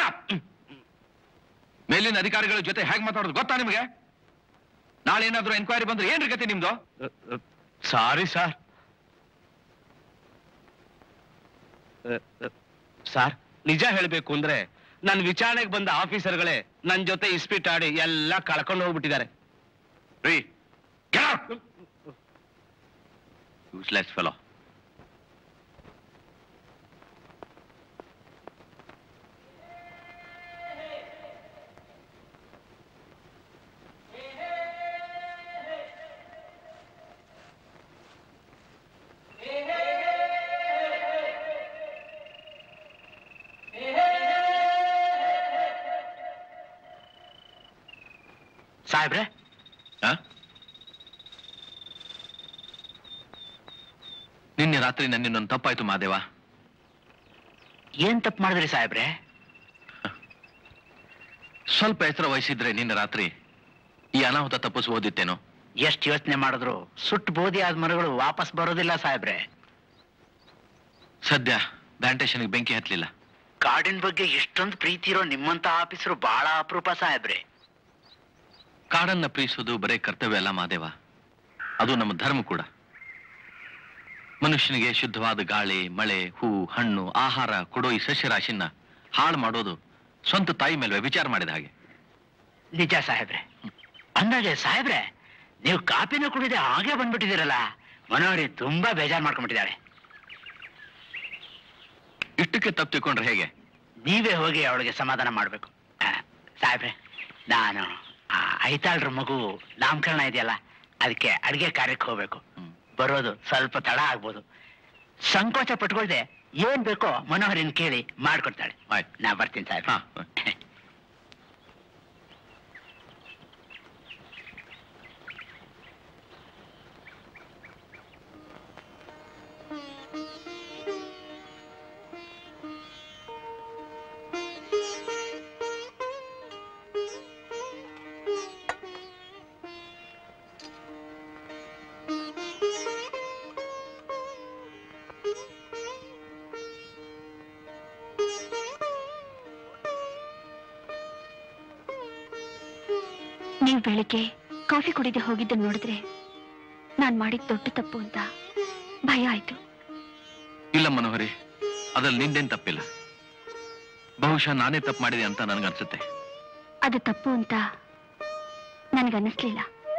ಮೇಲಿನ ಅಧಿಕಾರಿಗಳ ಜೊತೆ ಹೇಗೆ ಮಾತಾಡೋದು ಗೊತ್ತಾ ನಿಮಗೆ ನಾಳೆ ಏನಾದ್ರೂ ಎನ್ಕ್ವೈರಿ ಬಂದ್ರೆ ಏನ್ರಿ ಗತಿ ನಿಮ್ದು ಸಾರಿ ಸರ್ ಸರ್ ನಿಜ ಹೇಳ್ಬೇಕು ಅಂದ್ರೆ ನನ್ನ ವಿಚಾರಣೆಗೆ ಬಂದ ಆಫೀಸರ್ಗಳೇ ನನ್ ಜೊತೆ ಇಸ್ಪೀಟ್ ಆಡಿ ಎಲ್ಲ ಕಳ್ಕೊಂಡು ಹೋಗ್ಬಿಟ್ಟಿದ್ದಾರೆ ರೀ ಯೂಸ್ಲೆಸ್ ಫೆಲೋ ಸಾಹೇಬ್ರೆ ಆ? ನಿನ್ನೆ ರಾತ್ರಿ ನನ್ನಿನ್ನೊಂದು ತಪ್ಪಾಯ್ತು ಮಾದೇವ ಏನ್ ತಪ್ಪು ಮಾಡಿದ್ರಿ ಸಾಹೇಬ್ರೆ ಸ್ವಲ್ಪ ಎಚ್ಚರ ವಹಿಸಿದ್ರೆ ನಿನ್ನೆ ರಾತ್ರಿ ಈ ಅನಾಹುತ ತಪ್ಪಿಸಬಹುದಿತ್ತೇನೋ ಎಷ್ಟ್ ಯೋಚನೆ ಮಾಡಿದ್ರು ಸುಟ್ಟು ಬೋಧಿ ಆದ ಮರಗಳು ವಾಪಸ್ ಬರೋದಿಲ್ಲ ಸಾಹೇಬ್ರೆ ಸದ್ಯ ಪ್ಲಾಂಟೇಶನ್ಗೆ ಬೆಂಕಿ ಹತ್ತಲಿಲ್ಲ ಕಾಡಿನ ಬಗ್ಗೆ ಇಷ್ಟೊಂದು ಪ್ರೀತಿ ಇರೋ ನಿಮ್ಮಂತ ಆಫೀಸರು ಬಹಳ ಅಪರೂಪ ಸಾಹೇಬ್ರೆ ಕಾಡನ್ನ ಪ್ರೀತಿಸೋದು ಬರೇ ಕರ್ತವ್ಯ ಅಲ್ಲ ಮಾದೇವ ಅದು ನಮ್ಮ ಧರ್ಮ ಕೂಡ ಮನುಷ್ಯನಿಗೆ ಶುದ್ಧವಾದ ಗಾಳಿ ಮಳೆ ಹೂ ಹಣ್ಣು ಆಹಾರ ಕೊಡೋ ಈ ಸಸ್ಯರಾಶಿನ ಹಾಳು ಮಾಡೋದು ಸ್ವಂತ ತಾಯಿ ಮೇಲೆ ವಿಚಾರ ಮಾಡಿದ ಹಾಗೆ ನಿಜ ಸಾಹೇಬ್ರೆ ಅಂದಾಗೆ ಸಾಹೇಬ್ರೆ ನೀವು ಕಾಪಿನೂ ಕುಡಿದೆ ಹಾಗೆ ಬಂದ್ಬಿಟ್ಟಿದ್ದೀರಲ್ಲ ಮನೋಹರಿ ತುಂಬಾ ಬೇಜಾರ್ ಮಾಡ್ಕೊಂಡ್ಬಿಟ್ಟಿದ್ದಾಳೆ ಇಷ್ಟಕ್ಕೆ ತಪ್ಪು ತಿಳ್ಕೊಂಡ್ರೆ ಹೇಗೆ ನೀವೇ ಹೋಗಿ ಅವಳಿಗೆ ಸಮಾಧಾನ ಮಾಡ್ಬೇಕು ಆ, ಸಾಹೇಬ್ರೆ ನಾನು ಆ ಐತಾಳ್ರ ಮಗು ನಾಮಕರಣ ಇದೆಯಲ್ಲ ಅದಕ್ಕೆ ಅಡಿಗೆ ಕಾರ್ಯಕ್ಕೆ ಹೋಗ್ಬೇಕು ಹ್ಮ್. ಬರೋದು ಸ್ವಲ್ಪ ತಡ ಆಗ್ಬೋದು ಸಂಕೋಚ ಪಟ್ಕೊಳ್ದೆ ಏನ್ ಬೇಕೋ ಮನೋಹರಿನ ಕೇಳಿ ಮಾಡ್ಕೊಡ್ತಾಳೆ ಆಯ್ತು ನಾ ಬರ್ತೀನಿ ಸಾಹೇಬ್ರೆ ಹಾ ನೀವು ಬೆಳಿಗ್ಗೆ ಕಾಫಿ ಕುಡಿದೆ ಹೋಗಿದ್ದ ನೋಡಿದ್ರೆ ನಾನ್ ಮಾಡಿದ ದೊಡ್ಡ ತಪ್ಪು ಅಂತ ಭಯ ಆಯ್ತು ಇಲ್ಲ ಮನೋಹರಿ ಅದ್ರಲ್ಲಿ ನಿಂದೇನ್ ತಪ್ಪಿಲ್ಲ ಬಹುಶಃ ನಾನೇ ತಪ್ಪು ಮಾಡಿದೆ ಅಂತ ನನ್ಗನ್ಸುತ್ತೆ ಅದು ತಪ್ಪು ಅಂತ ನನ್ಗನ್ನಿಸ್ಲಿಲ್ಲ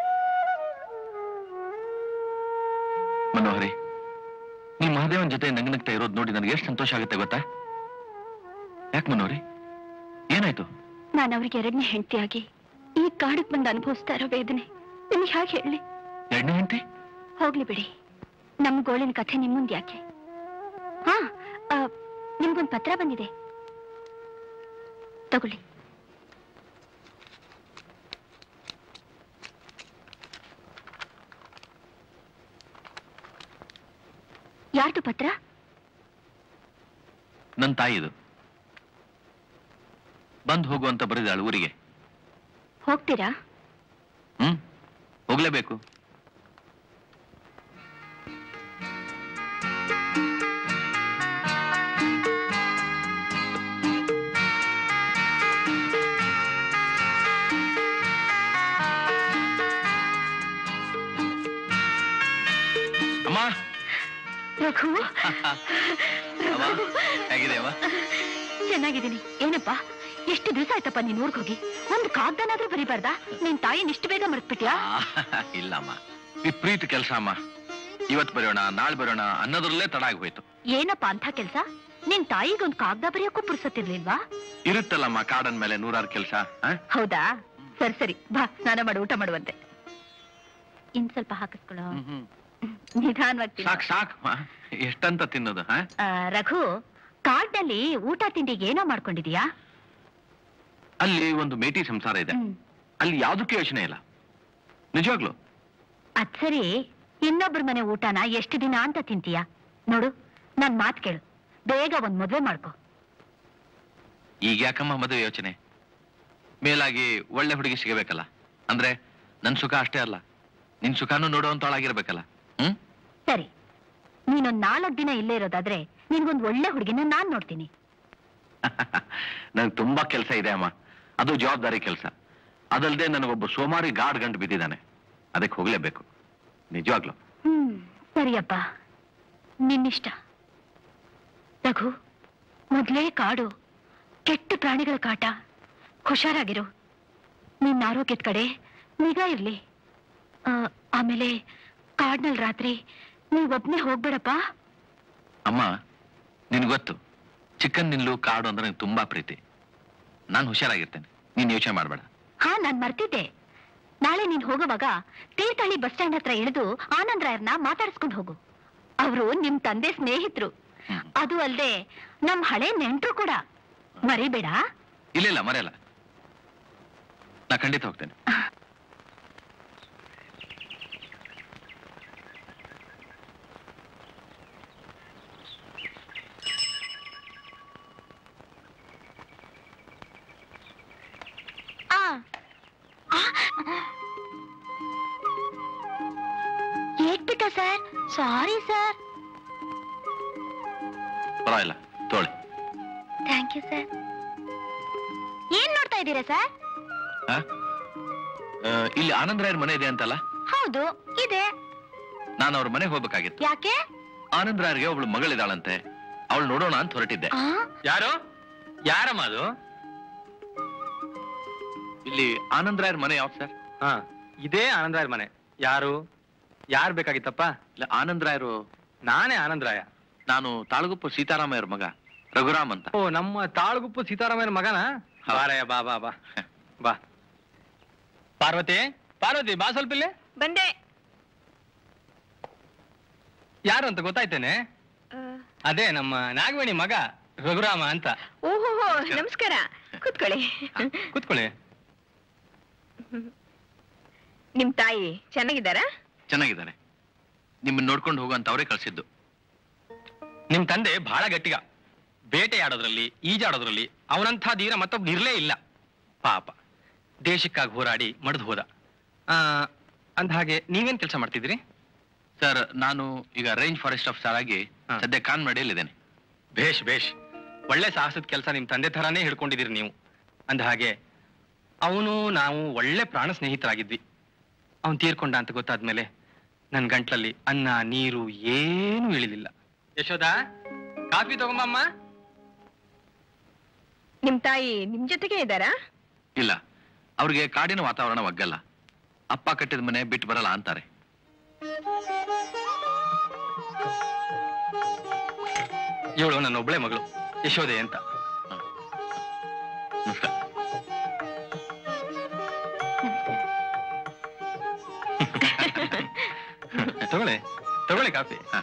ಮನೋಹರಿ ನೀ ಮಹಾದೇವನ್ ಜೊತೆ ನಗ್ನಗ್ತಾ ಇರೋದು ನೋಡಿ ನನಗೆ ಎಷ್ಟು ಸಂತೋಷ ಆಗುತ್ತೆ ಗೊತ್ತಾ ಯಾಕೆ ಮನೋಹರಿ ಏನಾಯ್ತು ನಾನು ಅವ್ರಿಗೆ ಎರಡನೇ ಹೆಂಡತಿಯಾಗಿ ಈ ಕಾಡಕ್ ಬಂದು ಅನುಭವಿಸ್ತಾ ಇರೋ ವೇದನೆ ನಿಮಗೆ ಹೇಗೆ ಹೇಳಿ ಎರಡನೇ ಹೆಂಡತಿ ಹೋಗ್ಲಿ ಬಿಡಿ ನಮ್ ಗೋಳಿನ ಕಥೆ ನಿಮ್ ಮುಂದೆ ಯಾಕೆ ಹಾ ಆ, ನಿಮ್ಗೊಂದ್ ಪತ್ರ ಬಂದಿದೆ ತಗೊಳ್ಳಿ ಯಾರ್ದು ಪತ್ರ ನನ್ನ ತಾಯಿದು ಬಂದ್ ಹೋಗು ಅಂತ ಬರೆದಾಳು ಊರಿಗೆ ಹೋಗ್ತೀರಾ ಹ್ಮ್ ಹೋಗ್ಲೇಬೇಕು ಅಮ್ಮ ರಘು ಅಮ್ಮ ಹೇಗಿದೆ ಅಮ್ಮ ಚೆನ್ನಾಗಿದ್ದೀನಿ ಏನಪ್ಪ ಎಷ್ಟು ದಿವಸ ಆಯ್ತಪ್ಪ ನೀನ್ ಊರ್ಗ್ ಹೋಗಿ ಒಂದು ಕಾಗ್ದನಾದ್ರೂ ಬರಿಬಾರ್ದಾ ನಿನ್ ತಾಯಿನ ಇಷ್ಟು ಬೇಗ ಮರ್ತ್ಬಿಟ್ಯಾ ಆ, ಇಲ್ಲಮ್ಮ ವಿಪರೀತ ಕೆಲಸ ಅಮ್ಮ ಇವತ್ ಬರೋಣ ನಾಳೆ ಬರೋಣ ಅನ್ನೋದ್ರಲ್ಲೇ ತಡ ಆಗೋಯ್ತು ಏನಪ್ಪ ಅಂತ ಕೆಲ್ಸ ನಿನ್ ತಾಯಿಗೊಂದ್ ಕಾಗ್ದ ಬರೆಯೋಕ್ಕೂ ಪುರ್ಸತ್ತಿರ್ಲಿಲ್ವಾ ಇರುತ್ತಲ್ಲಮ್ಮ ಕಾಡನ್ ಮೇಲೆ ನೂರಾರು ಕೆಲಸ ಹೌದಾ ಸರಿ ಸರಿ ಬಾ ಸ್ನಾನ ಮಾಡು ಊಟ ಮಾಡುವಂತೆ ಇನ್ ಸ್ವಲ್ಪ ಹಾಕಿಸ್ಕೊಳ್ಳೋ ನಿಧಾನವಾಗಿ ತಿನ್ನು. ಸಾಕ್ ಸಾಕ್ ಎಷ್ಟಂತ ತಿನ್ನೋದು ಹಾ ಆ, ರಘು ಕಾಡ್ನಲ್ಲಿ ಊಟ ತಿಂಡಿಗೆ ಏನೋ ಮಾಡ್ಕೊಂಡಿದೀಯಾ ಅಲ್ಲಿ ಒಂದು ಮೇಟಿ ಸಂಸಾರ ಇದೆ ಹ್ಮ್. ಅಲ್ಲಿ ಯಾವ್ದಕ್ಕೂ ಯೋಚನೆ ಇಲ್ಲ ನಿಜವಾಗ್ಲು ಅದ್ ಸರಿ ಇನ್ನೊಬ್ರ ಮನೆ ಊಟನ ಎಷ್ಟು ದಿನ ಅಂತ ತಿಂತೀಯಾ ನೋಡು ನನ್ ಮಾತ್ ಕೇಳು ಬೇಗ ಒಂದ್ ಮದ್ವೆ ಮಾಡ್ಕೊ ಈಗ ಯಾಕಮ್ಮ ಮದುವೆ ಯೋಚನೆ ಮೇಲಾಗಿ ಒಳ್ಳೆ ಹುಡುಗಿ ಸಿಗಬೇಕಲ್ಲ ಅಂದ್ರೆ ನನ್ ಸುಖ ಅಷ್ಟೇ ಅಲ್ಲ ನಿನ್ ಸುಖನೂ ನೋಡುವಂತೊಳಾಗಿರ್ಬೇಕಲ್ಲ ಹ್ಮ್ ಸರಿ ನೀನೊಂದ್ ನಾಲ್ಕ್ ದಿನ ಇಲ್ಲೇ ಇರೋದಾದ್ರೆ ನಿನ್ಗೊಂದ್ ಒಳ್ಳೆ ಹುಡುಗಿನ ನಾನ್ ನೋಡ್ತೀನಿ ನಂಗೆ ತುಂಬಾ ಕೆಲಸ ಇದೆ ಅಮ್ಮ ಅದು ಜವಾಬ್ದಾರಿ ಕೆಲಸ ಅದಲ್ಲದೆ ನನಗೊಬ್ಬ ಸೋಮಾರಿ ಗಾಡ್ ಗಂಟು ಬಿದ್ದಿದ್ದಾನೆ ಅದಕ್ಕೆ ಹೋಗ್ಲೇಬೇಕು ನಿಜವಾಗ್ಲು ಹ್ಮ್ ಸರಿಯಪ್ಪ ನಿನ್ನಿಷ್ಟ ರಘು ಮೊದ್ಲೇ ಕಾಡು ಕೆಟ್ಟ ಪ್ರಾಣಿಗಳ ಕಾಟ ಹುಷಾರಾಗಿರು ನಿನ್ನ ಆರೋಗ್ಯದ ಕಡೆ ನಿಗಾ ಇರ್ಲಿ ಆ, ಆಮೇಲೆ ಕಾಡ್ನಲ್ಲಿ ರಾತ್ರಿ ನೀವೊಬ್ನೇ ಹೋಗ್ಬೇಡಪ್ಪ ಅಮ್ಮ ನಿನ್ಗೊತ್ತು ಚಿಕ್ಕನ್ ನಿಲ್ಲು ಕಾಡು ಅಂದ್ರೆ ನಂಗೆ ತುಂಬಾ ಪ್ರೀತಿ ನಾನು ಹುಷಾರಾಗಿರ್ತೇನೆ ನೀನ್ ಯೋಚನೆ ಮಾಡಬೇಡ ಹಾ ನಾನ್ ಮರ್ತಿದ್ದೆ ನಾಳೆ ನೀನ್ ಹೋಗುವಾಗ ತೀರ್ಥಹಳ್ಳಿ ಬಸ್ ಸ್ಟ್ಯಾಂಡ್ ಹತ್ರ ಇಳಿದು ಆನಂದ್ ರಾಯರ್ನ ಮಾತಾಡಿಸ್ಕೊಂಡು ಹೋಗು ಅವರು ನಿಮ್ ತಂದೆ ಸ್ನೇಹಿತರು ಹ್ಮ್. ಅದು ಅಲ್ದೆ ನಮ್ ಹಳೆ ನೆಂಟ್ರು ಕೂಡ ಮರಿಬೇಡ ಇಲ್ಲ ಇಲ್ಲ ಮರೆಯಲ್ಲ ನಾ ಖಂಡಿತ ಹೋಗ್ತೇನೆ ಮರ್ತ್ಬಿಟ್ಟೆ ಸರ್ ಸಾರಿ ಸರ್ ಪರವಾಗಿಲ್ಲ ತೋಳಿ ಥ್ಯಾಂಕ್ ಯು ಸರ್ ಏನ್ ನೋಡ್ತಾ ಇದ್ದೀರಾ ಸರ್ ಆ? ಆ, ಇಲ್ಲಿ ಆನಂದರಾಯರ್ ಮನೆ ಇದೆ ಅಂತಲ್ಲ ಹೌದು ಇದೆ ನಾನು ಅವ್ರ ಮನೆಗೆ ಹೋಗ್ಬೇಕಾಗಿತ್ತು ಯಾಕೆ ಆನಂದರಾಯರ್ಗೆ ಒಬ್ಳು ಮಗಳಿದಾಳಂತೆ ಅವಳು ನೋಡೋಣ ಅಂತ ಹೊರಟಿದ್ದೆ ಆ ಯಾರು ಯಾರಮ್ಮ ಅದು ಇಲ್ಲಿ ಆನಂದರಾಯರ್ ಮನೆ ಯಾವ್ದು ಸರ್ ಹಾ ಇದೇ ಆನಂದರಾಯರ್ ಮನೆ ಯಾರು ಯಾರು ಬೇಕಾಗಿತ್ತಪ್ಪ ಇಲ್ಲ ಆನಂದರಾಯರು ನಾನೇ ಆನಂದರಾಯ ನಾನು ತಾಳಗುಪ್ಪ ಸೀತಾರಾಮಯ್ಯರ ಮಗ ರಘುರಾಮ್ ಅಂತ ಓ ನಮ್ಮ ತಾಳಗುಪ್ಪು ಸೀತಾರಾಮಯ್ಯನ ಮಗನ ಹೌದು. ಬಾರಯ್ಯ ಬಾ ಬಾ ಬಾ ಬಾ ಪಾರ್ವತಿ ಪಾರ್ವತಿ ಬಾ ಸ್ವಲ್ಪ ಇಲ್ಲಿ ಬಂದೆ ಯಾರು ಅಂತ ಗೊತ್ತಾಯ್ತೇನೆ ಅದೇ ನಮ್ಮ ನಾಗವೇಣಿ ಮಗ ರಘುರಾಮ ಅಂತ ಓಹೋ ನಮಸ್ಕಾರ ಕೂತ್ಕೊಳ್ಳಿ ಕೂತ್ಕೊಳ್ಳಿ ನಿಮ್ ತಾಯಿ ಚೆನ್ನಾಗಿದ್ದಾರಾ ಚೆನ್ನಾಗಿದ್ದಾರೆ ನಿಮ್ಮನ್ನ ನೋಡ್ಕೊಂಡು ಹೋಗಂತ ಅವರೇ ಕಳ್ಸಿದ್ದು ನಿಮ್ ತಂದೆ ಬಹಳ ಗಟ್ಟಿಗ ಬೇಟೆಯಾಡೋದ್ರಲ್ಲಿ ಈಜಾಡೋದ್ರಲ್ಲಿ ಅವನಂಥ ಧೀರ ಮತ್ತೊಬ್ಬ ಇರ್ಲೇ ಇಲ್ಲ ಪಾಪ ದೇಶಕ್ಕಾಗಿ ಹೋರಾಡಿ ಮಡ್ದು ಹೋದ ಆ, ಅಂದ ಹಾಗೆ ನೀವೇನ್ ಕೆಲಸ ಮಾಡ್ತಿದ್ದೀರಿ ಸರ್ ನಾನು ಈಗ ರೇಂಜ್ ಫಾರೆಸ್ಟ್ ಆಫೀಸರ್ ಆಗಿ ಹಾ. ಸದ್ಯ ಕಾನ್ಮಡಿಯಲ್ಲಿದ್ದೇನೆ ಭೇಷ್ ಭೇಷ್ ಒಳ್ಳೆ ಸಾಹಸದ ಕೆಲಸ ನಿಮ್ ತಂದೆ ಥರಾನೇ ಹಿಡ್ಕೊಂಡಿದ್ದೀರಿ ನೀವು ಅಂದ ಹಾಗೆ ಅವನು ನಾವು ಒಳ್ಳೆ ಪ್ರಾಣ ಸ್ನೇಹಿತರಾಗಿದ್ವಿ ಅವನು ತೀರ್ಕೊಂಡ ಅಂತ ಗೊತ್ತಾದ್ಮೇಲೆ ನನ್ನ ಗಂಟ್ಲಲ್ಲಿ ಅನ್ನ ನೀರು ಏನೂ ಇಳಿಲಿಲ್ಲ ಯಶೋದಾ ಕಾಫಿ ತಗೊಂಬಮ್ಮ ನಿಮ್ ತಾಯಿ ನಿಮ್ ಜೊತೆಗೆ ಇದ್ದಾರಾ ಇಲ್ಲ ಅವ್ರಿಗೆ ಕಾಡಿನ ವಾತಾವರಣ ಒಗ್ಗಲ್ಲ ಅಪ್ಪ ಕಟ್ಟಿದ ಮನೆ ಬಿಟ್ಟು ಬರಲ್ಲ ಅಂತಾರೆ ಇವಳು ನನ್ನ ಒಬ್ಳೆ ಮಗಳು ಯಶೋದೆ ಅಂತ ನಮಸ್ಕಾರ ತಗೊಳ್ಳಿ ತಗೊಳ್ಳಿ ಕಾಫಿ ಹಾ.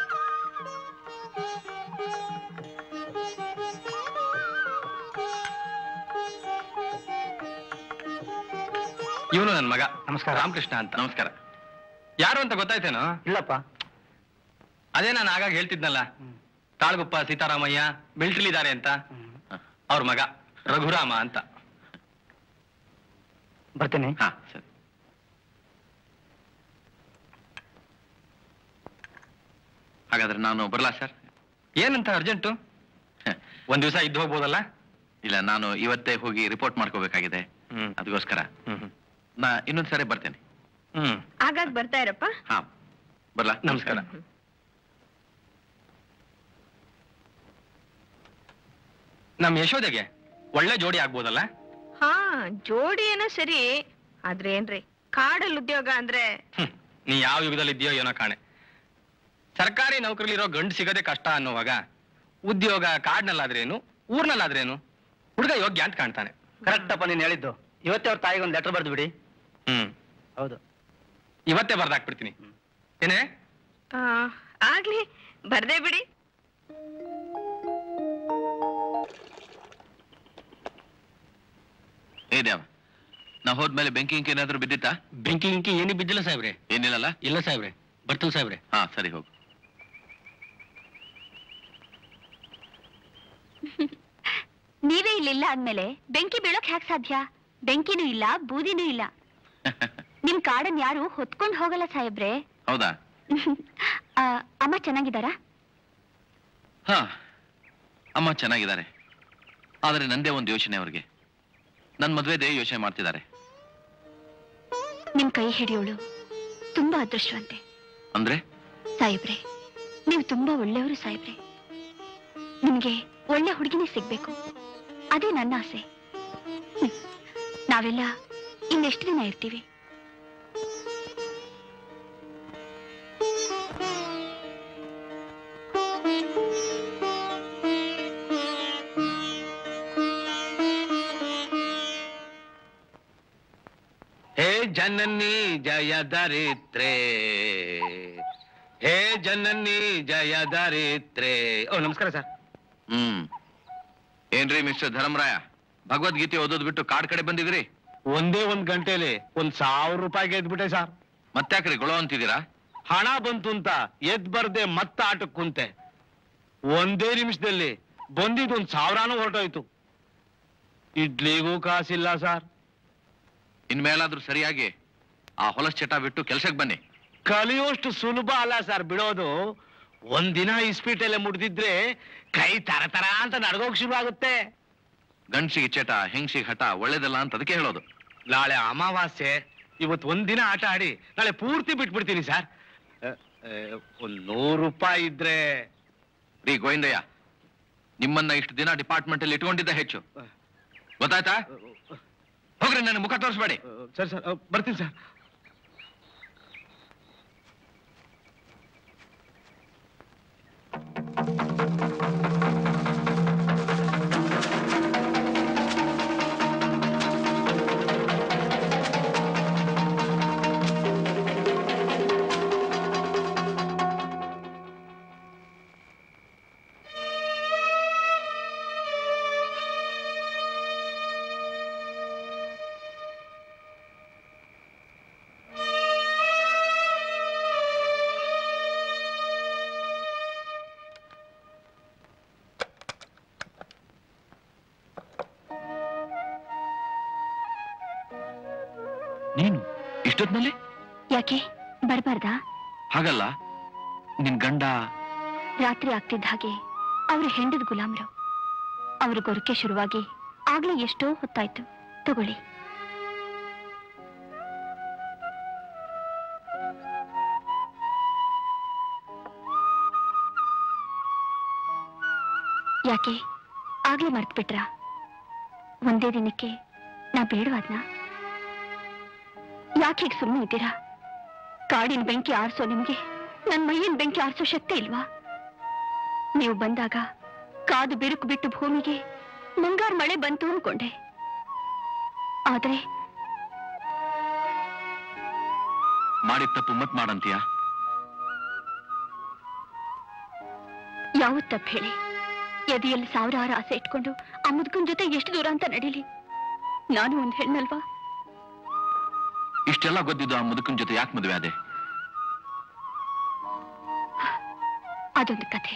ಇವನು ನನ್ನ ಮಗ ನಮಸ್ಕಾರ ರಾಮಕೃಷ್ಣ ಅಂತ ನಮಸ್ಕಾರ ಯಾರು ಅಂತ ಗೊತ್ತಾಯ್ತೇನೋ ಇಲ್ಲಪ್ಪ ಅದೇ ನಾನು ಆಗಾಗ ಹೇಳ್ತಿದ್ನಲ್ಲ ತಾಳ್ಗುಪ್ಪ ಸೀತಾರಾಮಯ್ಯ ಮಿಲ್ಟ್ರಿಲಿದ್ದಾರೆ ಅಂತ ಅವ್ರ ಮಗ ರಘುರಾಮ ಅಂತ ಬರ್ತೇನೆ ಹಾ ಸರಿ ಹಾಗಾದ್ರೆ ನಾನು ಬರಲಾ ಸರ್ ಏನಂತ ಅರ್ಜೆಂಟು ಒಂದ್ ದಿವಸ ಇದ್ದು ಹೋಗ್ಬೋದಲ್ಲ ಇಲ್ಲ ನಾನು ಇವತ್ತೇ ಹೋಗಿ ರಿಪೋರ್ಟ್ ಮಾಡ್ಕೋಬೇಕಾಗಿದೆ ಹ್ಮ್ ಅದಕ್ಕೋಸ್ಕರ ಹ್ಮ್ ನಾ ಇನ್ನೊಂದ್ ಸಾರಿ ಬರ್ತೇನೆ ಹ್ಮ್ ಆಗಾಗ ಬರ್ತಾ ಇರಪ್ಪ ಹಾ ಬರ್ಲಾ ನಮಸ್ಕಾರ ನಮ್ ಯಶೋದೆಗೆ ಒಳ್ಳೆ ಜೋಡಿ ಆಗ್ಬೋದಲ್ಲ ಹಾ ಜೋಡಿ ಏನೋ ಸರಿ ಆದ್ರೆ ಏನ್ರಿ ಕಾಡಲ್ಲಿ ಉದ್ಯೋಗ ಅಂದ್ರೆ ಹ್ಮ್. ನೀ ಯಾವ ಯುಗದಲ್ಲಿ ಇದೆಯೋ ಏನೋ ಕಾಣೆ ಸರ್ಕಾರಿ ನೌಕರಿಲಿರೋ ಗಂಡು ಸಿಗೋದೇ ಕಷ್ಟ ಅನ್ನೋವಾಗ ಉದ್ಯೋಗ ಕಾಡ್ನಲ್ಲಾದ್ರೇನು ಊರ್ನಲ್ಲಾದ್ರೇನು ಹುಡುಗ ಯೋಗ್ಯ ಅಂತ ಕಾಣ್ತಾನೆ ಕರೆಕ್ಟ್ ಅಪ್ಪ ನೀನ್ ಹೇಳಿದ್ದು ಇವತ್ತೇ ಅವ್ರ ತಾಯಿಗೆ ಒಂದು ಲೆಟರ್ ಬರ್ದು ಬಿಡಿ ಹ್ಮ್ ಹೌದು ಇವತ್ತೇ ಬರ್ದಾಕ್ಬಿಡ್ತೀನಿ ಏನೇ ಆ, ಆಗ್ಲಿ ಬರ್ದೇ ಬಿಡಿ ಏ ದೇವ ನಾ ಹೋದ್ಮೇಲೆ ಬೆಂಕಿ ಗಿಂಕಿ ಏನಾದ್ರೂ ಬಿದ್ದಿತ್ತಾ ಬೆಂಕಿ ಗಿಂಕಿ ಏನು ಬಿದ್ದಿಲ್ಲ ಸಾಹೇಬ್ರೆ ಏನಿಲ್ಲಲ್ಲ ಇಲ್ಲ ಸಾಹೇಬ್ರೆ ಬರ್ತೀವಿ ಸಾಹೇಬ್ರೆ ಹಾ ಸರಿ ಹೋಗು ನೀವೇ ಇಲ್ಲಿಲ್ಲ ಅಂದ್ಮೇಲೆ ಬೆಂಕಿ ಬೀಳೋಕ್ ಹ್ಯಾಕ್ ಸಾಧ್ಯ ಬೆಂಕಿನೂ ಇಲ್ಲ ಬೂದಿನೂ ಇಲ್ಲ ನಿಮ್ ಕಾಡನ್ ಯಾರು ಹೊತ್ಕೊಂಡ್ ಹೋಗಲ್ಲ ಸಾಹೇಬ್ರೆ ಹೌದಾ ಆ, ಅಮ್ಮ ಚೆನ್ನಾಗಿದ್ದಾರಾ ಹಾ ಅಮ್ಮ ಚೆನ್ನಾಗಿದ್ದಾರೆ ಆದರೆ ನಂದೇ ಒಂದು ಯೋಚನೆ ಅವ್ರಿಗೆ ನನ್ನ ಮದುವೆದೇ ಯೋಚನೆ ಮಾಡ್ತಿದ್ದಾರೆ ನಿಮ್ ಕೈ ಹಿಡಿಯೋಳು ತುಂಬಾ ಅದೃಷ್ಟವಂತೆ ಅಂದ್ರೆ ಸಾಹೇಬ್ರೆ ನೀವು ತುಂಬಾ ಒಳ್ಳೆಯವರು ಸಾಹೇಬ್ರೆ ನಿಮ್ಗೆ ಒಳ್ಳೆ ಹುಡುಗಿನೇ ಸಿಗ್ಬೇಕು ಅದೇ ನನ್ನ ಆಸೆ ಹ್ಮ್. ನಾವೆಲ್ಲ ಇನ್ನೆಷ್ಟು ದಿನ ಇರ್ತೀವಿ ಹೇ ಜನನಿ ಜಯ ದರಿತ್ರೆ ಹೇ ಜನನಿ ಜಯ ದರಿತ್ರೆ ಓ ನಮಸ್ಕಾರ ಸರ್ ಹ್ಮ್ ಏನ್ರಿ ಮಿಸ್ಟರ್ ಧರ್ಮರಾಯ ಭಗವದ್ಗೀತೆ ಓದೋದ್ ಬಿಟ್ಟು ಕಾಡ್ ಕಡೆ ಬಂದಿದ್ರಿ ಒಂದೇ ಒಂದ್ ಗಂಟೆಲಿ ಒಂದ್ ಸಾವಿರ ರೂಪಾಯಿ ಗೆದ್ಬಿಟ್ಟೆ ಸರ್ ಮತ್ತ್ಯಾಕ್ರಿ ಗೊಳೋ ಅಂತಿದ್ದೀರಾ ಹಣ ಬಂತು ಅಂತ ಎದ್ ಬರ್ದೆ ಮತ್ತ ಆಟಕ್ ಕುಂತೆ ಒಂದೇ ನಿಮಿಷದಲ್ಲಿ ಬಂದಿದ್ದು ಒಂದ್ ಸಾವಿರಾನು ಹೊರಟೋಯ್ತು ಇಡ್ಲಿಗೂ ಕಾಸಿಲ್ಲ ಸರ್ ಇನ್ಮೇಲಾದ್ರೂ ಸರಿಯಾಗಿ ಆ ಹೊಲಸ್ ಚಟ ಬಿಟ್ಟು ಕೆಲ್ಸಕ್ಕೆ ಬನ್ನಿ ಕಲಿಯೋಷ್ಟು ಸುಲಭ ಅಲ್ಲ ಸರ್ ಬಿಡೋದು ಒಂದಿನ ಇಸ್ಪೀಟಲ್ಲೇ ಮುಡ್ದಿದ್ರೆ ಕೈ ತರ ತರ ಅಂತ ನಡ್ಗೋಕ್ ಶುರು ಆಗುತ್ತೆ ಗಂಡ್ಸಿಗೆ ಚಟ ಹೆಂಗ್ಸಿಗೆ ಹಠ ಒಳ್ಳೇದಲ್ಲ ಅಂತ ಅದಕ್ಕೆ ಹೇಳೋದು ನಾಳೆ ಅಮಾವಾಸ್ಯೆ ಇವತ್ತು ಒಂದಿನ ಆಟ ಆಡಿ ನಾಳೆ ಪೂರ್ತಿ ಬಿಟ್ಬಿಡ್ತೀನಿ ಸರ್ ಅ, ಅ, ಒಂದ್ ನೂರು ರೂಪಾಯಿ ಇದ್ರೆ ರೀ ಗೋವಿಂದಯ್ಯ ನಿಮ್ಮನ್ನ ಇಷ್ಟು ದಿನ ಡಿಪಾರ್ಟ್ಮೆಂಟ್ ಅಲ್ಲಿ ಇಟ್ಕೊಂಡಿದ್ದ ಹೆಚ್ಚು ಗೊತ್ತಾಯ್ತಾ ಹೋಗ್ರಿ ನನ್ನ ಮುಖ ತೋರಿಸ್ಬೇಡಿ ಸರ್ ಸರ್ ಅ, ಬರ್ತೀನಿ ಸರ್ ನೀನು ಇಷ್ಟೊತ್ನಲ್ಲಿ ಯಾಕೆ ಬರಬಾರ್ದಾ ಹಾಗಲ್ಲ ನಿನ್ ಗಂಡ ರಾತ್ರಿ ಆಗ್ತಿದ್ದ ಹಾಗೆ ಅವ್ರ ಹೆಂಡದ ಗುಲಾಮ್ರು ಅವ್ರ ಗೊರಕೆ ಶುರುವಾಗಿ ಆಗ್ಲೇ ಎಷ್ಟೋ ಹೊತ್ತಾಯ್ತು ತಗೊಳ್ಳಿ ಯಾಕೆ ಆಗ್ಲೇ ಮರ್ತ್ ಬಿಟ್ರಾ ಒಂದೇ ದಿನಕ್ಕೆ ನಾ ಬೇಡವಾದ್ನ ಯಾಕೆ ಹೀಗೆ ಸುಮ್ಮನೆ ಇದ್ದೀರಾ ಕಾಡಿನ ಬೆಂಕಿ ಆರಿಸೋ ನಿಮ್ಗೆ ನನ್ ಮೈಯಿನ ಬೆಂಕಿ ಆರಿಸೋ ಶಕ್ತಿ ಇಲ್ವಾ ನೀವು ಬಂದಾಗ ಕಾದು ಬಿರುಕು ಬಿಟ್ಟು ಭೂಮಿಗೆ ಮುಂಗಾರು ಮಳೆ ಬಂತು ಅನ್ಕೊಂಡೆ ಆದ್ರೆ ಮಾಡಿದ ತಪ್ಪು ಮತ್ ಮಾಡಂತೀಯ ಯಾವ ತಪ್ಪು ಹೇಳಿ ಎದೆಯಲ್ಲಿ ಸಾವಿರಾರು ಆಸೆ ಇಟ್ಕೊಂಡು ಆ ಮುದುಕನ್ ಜೊತೆ ಎಷ್ಟು ದೂರ ಅಂತ ನಡೀಲಿ ನಾನು ಒಂದ್ ಹೆಣ್ಣಲ್ವಾ ಇಷ್ಟೆಲ್ಲ ಗೊತ್ತಿದ್ದು ಆ ಮುದುಕನ ಜೊತೆ ಯಾಕೆ ಮದುವೆ ಆದೆ ಅದೊಂದು ಕಥೆ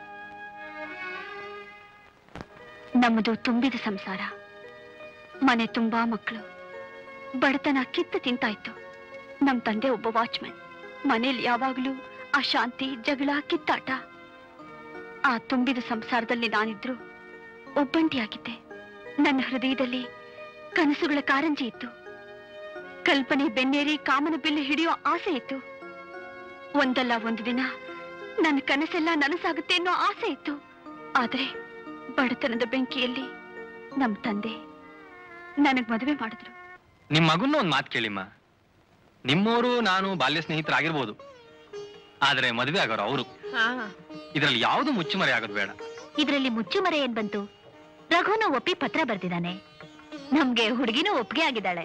ನಮ್ಮದು ತುಂಬಿದ ಸಂಸಾರ ಮನೆ ತುಂಬಾ ಮಕ್ಕಳು ಬಡತನ ಕಿತ್ತು ತಿಂತಾಯ್ತು ನಮ್ ತಂದೆ ಒಬ್ಬ ವಾಚ್ಮನ್ ಮನೇಲಿ ಯಾವಾಗ್ಲೂ ಅಶಾಂತಿ ಜಗಳ ಕಿತ್ತಾಟ ಆ ತುಂಬಿದ ಸಂಸಾರದಲ್ಲಿ ನಾನಿದ್ರು ಒಬ್ಬಂಟಿಯಾಗಿದ್ದೆ ನನ್ನ ಹೃದಯದಲ್ಲಿ ಕನಸುಗಳ ಕಾರಂಜಿ ಇತ್ತು ಕಲ್ಪನೆ ಬೆನ್ನೇರಿ ಕಾಮನ ಬಿಲ್ಲು ಹಿಡಿಯೋ ಆಸೆ ಇತ್ತು ಒಂದಲ್ಲ ಒಂದು ದಿನ ನನ್ನ ಕನಸೆಲ್ಲ ನನಸಾಗುತ್ತೆ ಅನ್ನೋ ಆಸೆ ಇತ್ತು ಆದ್ರೆ ಬಡತನದ ಬೆಂಕಿಯಲ್ಲಿ ನಮ್ ತಂದೆ ನನಗ್ ಮದುವೆ ಮಾಡಿದ್ರು ನಿಮ್ ಮಗನ್ನ ಒಂದ್ ಮಾತು ಕೇಳಿಮ್ಮ ನಿಮ್ಮೋರು ನಾನು ಬಾಲ್ಯ ಸ್ನೇಹಿತರಾಗಿರ್ಬೋದು ಆದ್ರೆ ಮದುವೆ ಆಗೋರು ಅವರು ಇದ್ರಲ್ಲಿ ಯಾವ್ದು ಮುಚ್ಚುಮರೆ ಆಗೋದು ಬೇಡ ಇದರಲ್ಲಿ ಮುಚ್ಚುಮರೆ ಏನ್ ಬಂತು ರಘುನ ಒಪ್ಪಿ ಪತ್ರ ಬರ್ದಿದ್ದಾನೆ ನಮ್ಗೆ ಹುಡುಗಿನೂ ಒಪ್ಪಿಗೆ ಆಗಿದ್ದಾಳೆ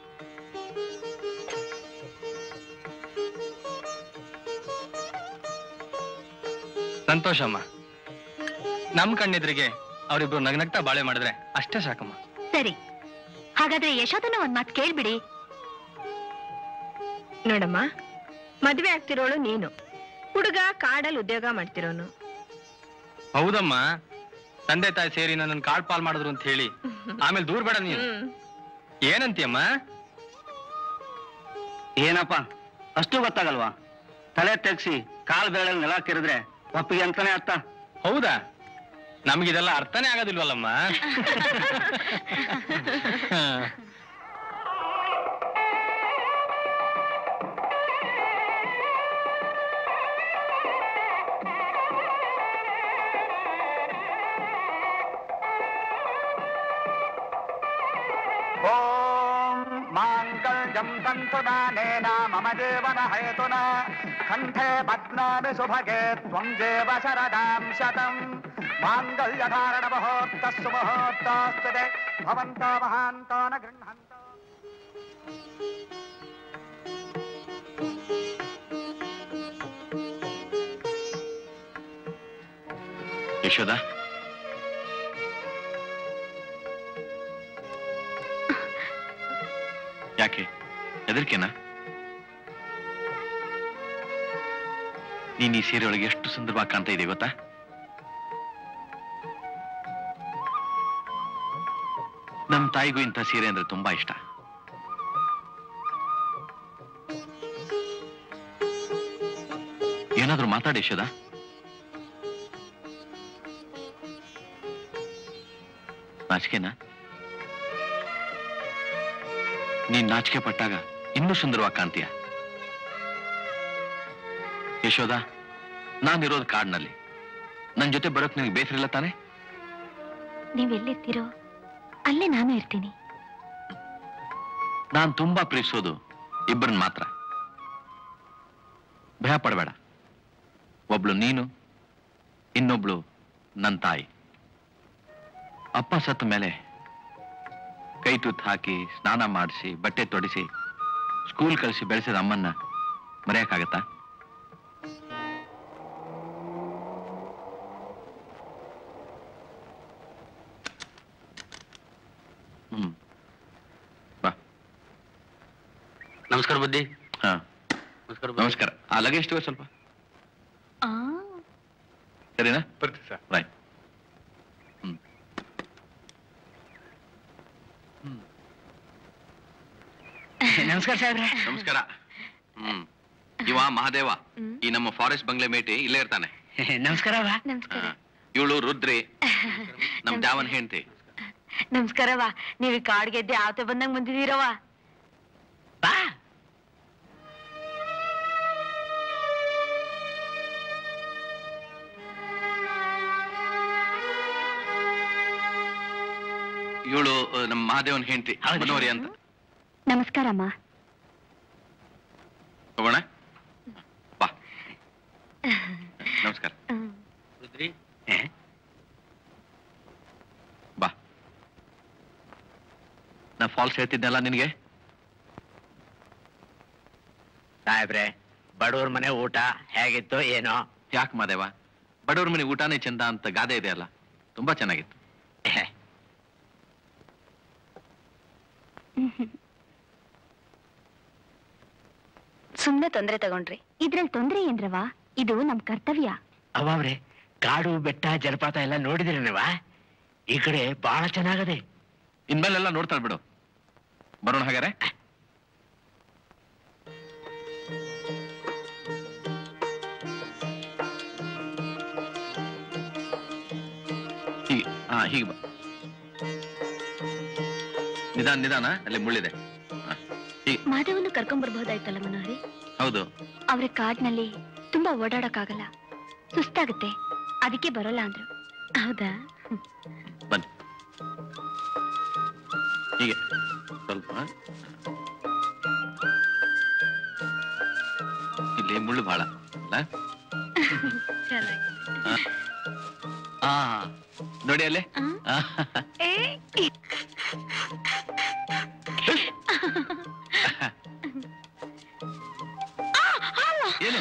ಸಂತೋಷಮ್ಮ ನಮ್ ಕಣ್ಣೆದ್ರಿಗೆ ಅವರಿಬ್ರು ನಗ್ನಗ್ತಾ ಬಾಳೆ ಮಾಡಿದ್ರೆ ಅಷ್ಟೇ ಸಾಕಮ್ಮ ಸರಿ ಹಾಗಾದ್ರೆ ಯಶೋದನ ಒಂದ್ ಮಾತು ಕೇಳ್ಬಿಡಿ ನೋಡಮ್ಮ ಮದ್ವೆ ಆಗ್ತಿರೋಳು ನೀನು ಹುಡುಗ ಕಾಡಲ್ಲಿ ಉದ್ಯೋಗ ಮಾಡ್ತಿರೋನು ಹೌದಮ್ಮ ತಂದೆ ತಾಯಿ ಸೇರಿ ನನ್ನ ಕಾಡ್ ಪಾಲ್ ಮಾಡಿದ್ರು ಅಂತ ಹೇಳಿ ಆಮೇಲೆ ದೂರ ಬೇಡ ನೀನು ಹ್ಮ್ ಏನಂತೀಯಮ್ಮ ಏನಪ್ಪ ಅಷ್ಟು ಗೊತ್ತಾಗಲ್ವಾ ತಲೆ ತೆಗ್ಸಿ ಕಾಲ್ ಬೆರಳಲ್ಲಿ ನೆಲ ಕೆರೆದ್ರೆ ಒಪ್ಪಿಗೆ ಅಂತಾನೆ ಅರ್ಥ ಹೌದಾ ನಮಗಿದೆಲ್ಲ ಅರ್ಥನೇ ಆಗೋದಿಲ್ವಲ್ಲಮ್ಮ ಓಂ ಮಾಂಗಲ್ಯಂ ತಂತುದಾನೇನ ಮಮ ಜೀವನ ಹೇತುನ ಕಂಠೆ ಪದ್ಮಾಮಿ ಸುಭಗೆ ತ್ವಂ ದೇವ ಶರದಾಂ ಶತಂ ಮಾಂಗಲ್ಯಧಾರಣ ಮುಹೂರ್ತಸ್ಸು ಮುಹೂರ್ತಾಸ್ತುತೆ ಭವಂತ ಮಹಾಂತೋ ನ ಗೃಹಂತ ಯಶೋದ ಯಾಕೆ ಹೆದರಿಕೆನಾ ನೀನ್ ಈ ಸೀರೆ ಒಳಗೆ ಎಷ್ಟು ಸುಂದರವಾಗಿ ಕಾಣ್ತಾ ಇದೆ ಗೊತ್ತಾ ನಮ್ ತಾಯಿಗೂ ಇಂಥ ಸೀರೆ ಅಂದ್ರೆ ತುಂಬಾ ಇಷ್ಟ ಏನಾದ್ರೂ ಮಾತಾಡಿ ಯಶೋದ ನಾಚಿಕೆನಾ ನೀನ್ ನಾಚಿಕೆ ಪಟ್ಟಾಗ ಇನ್ನೂ ಸುಂದರವಾಗಿ ಕಾಣ್ತೀಯ ಯಶೋದ ನಾನಿರೋದು ಕಾಡ್ನಲ್ಲಿ ನನ್ ಜೊತೆ ಬರೋಕ್ ನಿನಗೆ ಬೇಸರ ಇಲ್ಲ ತಾನೆ ನೀವೆಲ್ಲಿರ್ತೀರೋ ಅಲ್ಲೇ ನಾನು ಇರ್ತೀನಿ ನಾನ್ ತುಂಬಾ ಪ್ರೀತಿಸೋದು ಇಬ್ಬರನ್ನ ಮಾತ್ರ ಭಯ ಪಡಬೇಡ ಒಬ್ಳು ನೀನು ಇನ್ನೊಬ್ಳು ನನ್ನ ತಾಯಿ ಅಪ್ಪ ಸತ್ತ ಮೇಲೆ ಕೈ ತುತ್ತು ಹಾಕಿ ಸ್ನಾನ ಮಾಡಿಸಿ ಬಟ್ಟೆ ತೊಡಿಸಿ ಸ್ಕೂಲ್ ಕಳಿಸಿ ಬೆಳೆಸಿದ ಅಮ್ಮನ್ನ ಮರೆಯಕ್ಕಾಗತ್ತಾ ಹ್ಮ್ ಬಾ ನಮಸ್ಕಾರ ಬುದ್ಧಿ ಹಾ ನಮಸ್ಕಾರ ನಮಸ್ಕಾರ ಆ ಲಗೇಜ್ ತಗೋ ಸ್ವಲ್ಪ ಸರಿನಾ ಬರ್ತೀವಿ ಸರ್ ರೈಟ್ ಹ್ಮ್ ನಮಸ್ಕಾರ ಸಾಹೇಬ್ರೆ ನಮಸ್ಕಾರ ಹ್ಮ್ ಇವ ಮಹಾದೇವ ಈ ನಮ್ಮ ಫಾರೆಸ್ಟ್ ಬಂಗ್ಲೆ ಮೇಟಿ ಇಲ್ಲೇ ಇರ್ತಾನೆ ನಮಸ್ಕಾರವ ನಮಸ್ಕಾರ ಇವಳು ರುದ್ರಿ ನಮ್ ದ್ಯಾವನ್ ಹೆಂಡ್ತಿ ನಮಸ್ಕಾರವ ನೀವು ಕಾಡ್ಗೆದ್ದೆ ಆವತ್ತೆ ಬಂದಂಗ್ ಬಂದಿದ್ದೀರವ ಬಾ ಇವಳು ನಮ್ಮ ಮಹಾದೇವನ್ ಹೆಂಡ್ತಿ ಹೌದು. ಮನೋರಿ ಅಂತ ನಮಸ್ಕಾರ ಅಮ್ಮ ಹೋಗೋಣ ಬಾ ನಮಸ್ಕಾರ ರುದ್ರಿ ಬಾ ನಾ ಫಾಲ್ಸ್ ಹೇಳ್ತಿದ್ನಲ್ಲ ನಿನಗೆ ಸಾಹೇಬ್ರೆ ಬಡವ್ರ ಮನೆ ಊಟ ಹೇಗಿತ್ತು ಏನೋ ಯಾಕೆ ಮಾದೇವ ಬಡವ್ರ ಮನೆ ಊಟನೇ ಚಂದ ಅಂತ ಗಾದೆ ಇದೆ ಅಲ್ಲ ತುಂಬಾ ಚೆನ್ನಾಗಿತ್ತು ಸುಮ್ನೆ ತೊಂದ್ರೆ ತಗೊಂಡ್ರಿ ಇದ್ರಲ್ಲಿ ತೊಂದ್ರೆ ಏನ್ರವ ಇದು ನಮ್ ಕರ್ತವ್ಯ ಅವ್ರೆ ಕಾಡು ಬೆಟ್ಟ ಜಲಪಾತ ಎಲ್ಲ ನೋಡಿದಿರಿ ನೀವ ಈ ಕಡೆ ಬಹಳ ಚೆನ್ನಾಗದೆ ಇನ್ಮೇಲೆಲ್ಲ ನೋಡ್ತಾಳೆ ಬಿಡು ಬರೋಣ ಹಾಗಾರೆ ಹೀಗೆ ಹಾ ಹೀಗೆ ಬಾ ನಿಧಾನ ನಿಧಾನ ಅಲ್ಲಿ ಮುಳ್ಳಿದೆ ಹಾ, ಹೀಗೆ ಮಾಧವನ್ನು ಕರ್ಕೊಂಡ್ ಬರ್ಬಹುದಾಯ್ತಲ್ಲ ಮನೋಹರಿ ಹೌದು ಅವ್ರ ಕಾಡ್ನಲ್ಲಿ ತುಂಬಾ ಓಡಾಡಕ್ಕಾಗಲ್ಲ ಸುಸ್ತಾಗುತ್ತೆ ಅದಕ್ಕೆ ಬರೋಲ್ಲ ಅಂದ್ರು ಹೌದಾ ಬನ್ನಿ ಹೀಗೆ ಸ್ವಲ್ಪ ಇಲ್ಲಿ ಮುಳ್ಳು ಬಹಳ ಅಲ್ಲ ಆ ನೋಡಿ ಅಲ್ಲೇ ಆ, ಏನು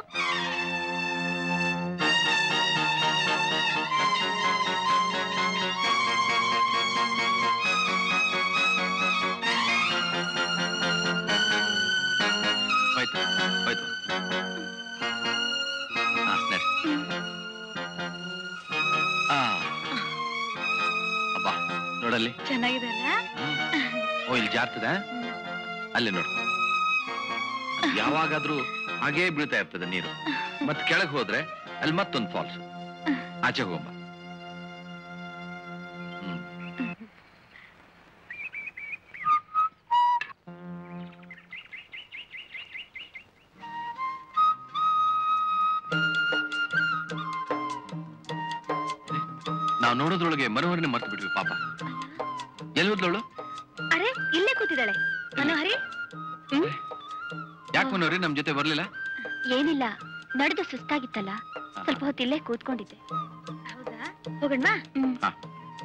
ಹೋಯ್ತು ಹೋಯ್ತು ಹಾ ನಡಿ ಆ ಅಬ್ಬಾ ನೋಡಲ್ಲಿ ಚೆನ್ನಾಗಿದೆ ಅಲ್ಲ ಓ ಇಲ್ಲಿ ಜಾರ್ತದ ಅಲ್ಲಿ ನೋಡು ಅದ್ ಯಾವಾಗಾದ್ರೂ ಹಾಗೇ ಬೀಳ್ತಾ ಇರ್ತದೆ ನೀರು ಮತ್ ಕೆಳಗ್ ಹೋದ್ರೆ ಅಲ್ಲಿ ಮತ್ತೊಂದು ಫಾಲ್ಸ್ ಆಚೆ ಹೋಗಮ್ಮ ಹ್ಮ್ ನಾವು ನೋಡೋದ್ರೊಳಗೆ ಮನೋಹರನೆ ಮರ್ತು ಬಿಟ್ವಿ ಪಾಪ ಎಲ್ಲಿ ಹೋದ್ಲವಳು ಅರೆ ಇಲ್ಲೇ ಕೂತಿದ್ದಾಳೆ ಮನೋಹರಿ ಹ್ಮ್ ಯಾಕೆ ಮನೋಹರಿ ನಮ್ ಜೊತೆ ಬರ್ಲಿಲ್ಲ ಏನಿಲ್ಲ ನಡೆದು ಸುಸ್ತಾಗಿತ್ತಲ್ಲ ಸ್ವಲ್ಪ ಹೊತ್ತು ಇಲ್ಲೇ ಕೂತ್ಕೊಂಡಿದ್ದೆ ಹೌದಾ ಹೋಗಣ್ವಾ ಹ್ಮ್ ಹಾ.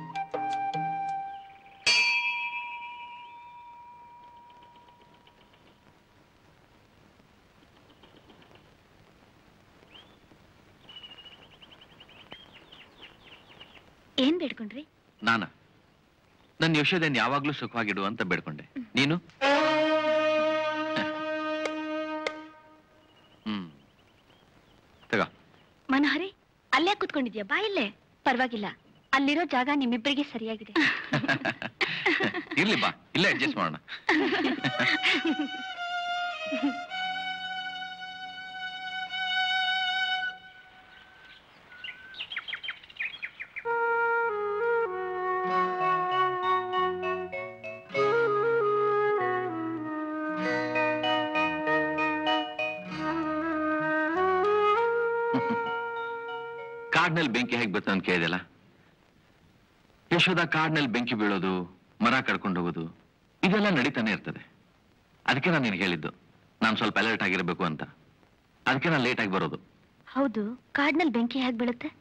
ಏನ್ ಬೇಡ್ಕೊಂಡ್ರಿ ನಾನ ನನ್ನ ಯಶೋದನ್ ಯಾವಾಗ್ಲೂ ಸುಖವಾಗಿಡು ಅಂತ ಬೇಡ್ಕೊಂಡೆ ನೀನು ಹ್ಮ್ ತಗ ಮನೋಹರಿ ಅಲ್ಲೇ ಕೂತ್ಕೊಂಡಿದ್ಯಾ ಬಾ ಇಲ್ಲೇ ಪರವಾಗಿಲ್ಲ ಅಲ್ಲಿರೋ ಜಾಗ ನಿಮ್ಮಿಬ್ಬರಿಗೆ ಸರಿಯಾಗಿದೆ ಇರ್ಲಿ ಬಾ ಇಲ್ಲೇ ಅಡ್ಜಸ್ಟ್ ಮಾಡೋಣ ಕಾಡ್ನಲ್ಲಿ ಬೆಂಕಿ ಹೇಗೆ ಬರ್ತದೆ ಅಂತ ಕೇಳಿದೆಲ್ಲ ಯಶೋದ ಕಾಡ್ನಲ್ಲಿ ಬೆಂಕಿ ಬೀಳೋದು ಮರ ಕಡ್ಕೊಂಡು ಹೋಗೋದು ಇದೆಲ್ಲ ನಡೀತಾನೆ ಇರ್ತದೆ ಅದಕ್ಕೆ ನಾನು ನಿನಗೆ ಹೇಳಿದ್ದು ನಾನು ಸ್ವಲ್ಪ ಅಲರ್ಟ್ ಆಗಿರಬೇಕು ಅಂತ ಅದಕ್ಕೆ ನಾನು ಲೇಟ್ ಆಗಿ ಬರೋದು ಹೌದು ಕಾಡ್ನಲ್ಲಿ ಬೆಂಕಿ ಹೇಗೆ ಬೀಳುತ್ತೆ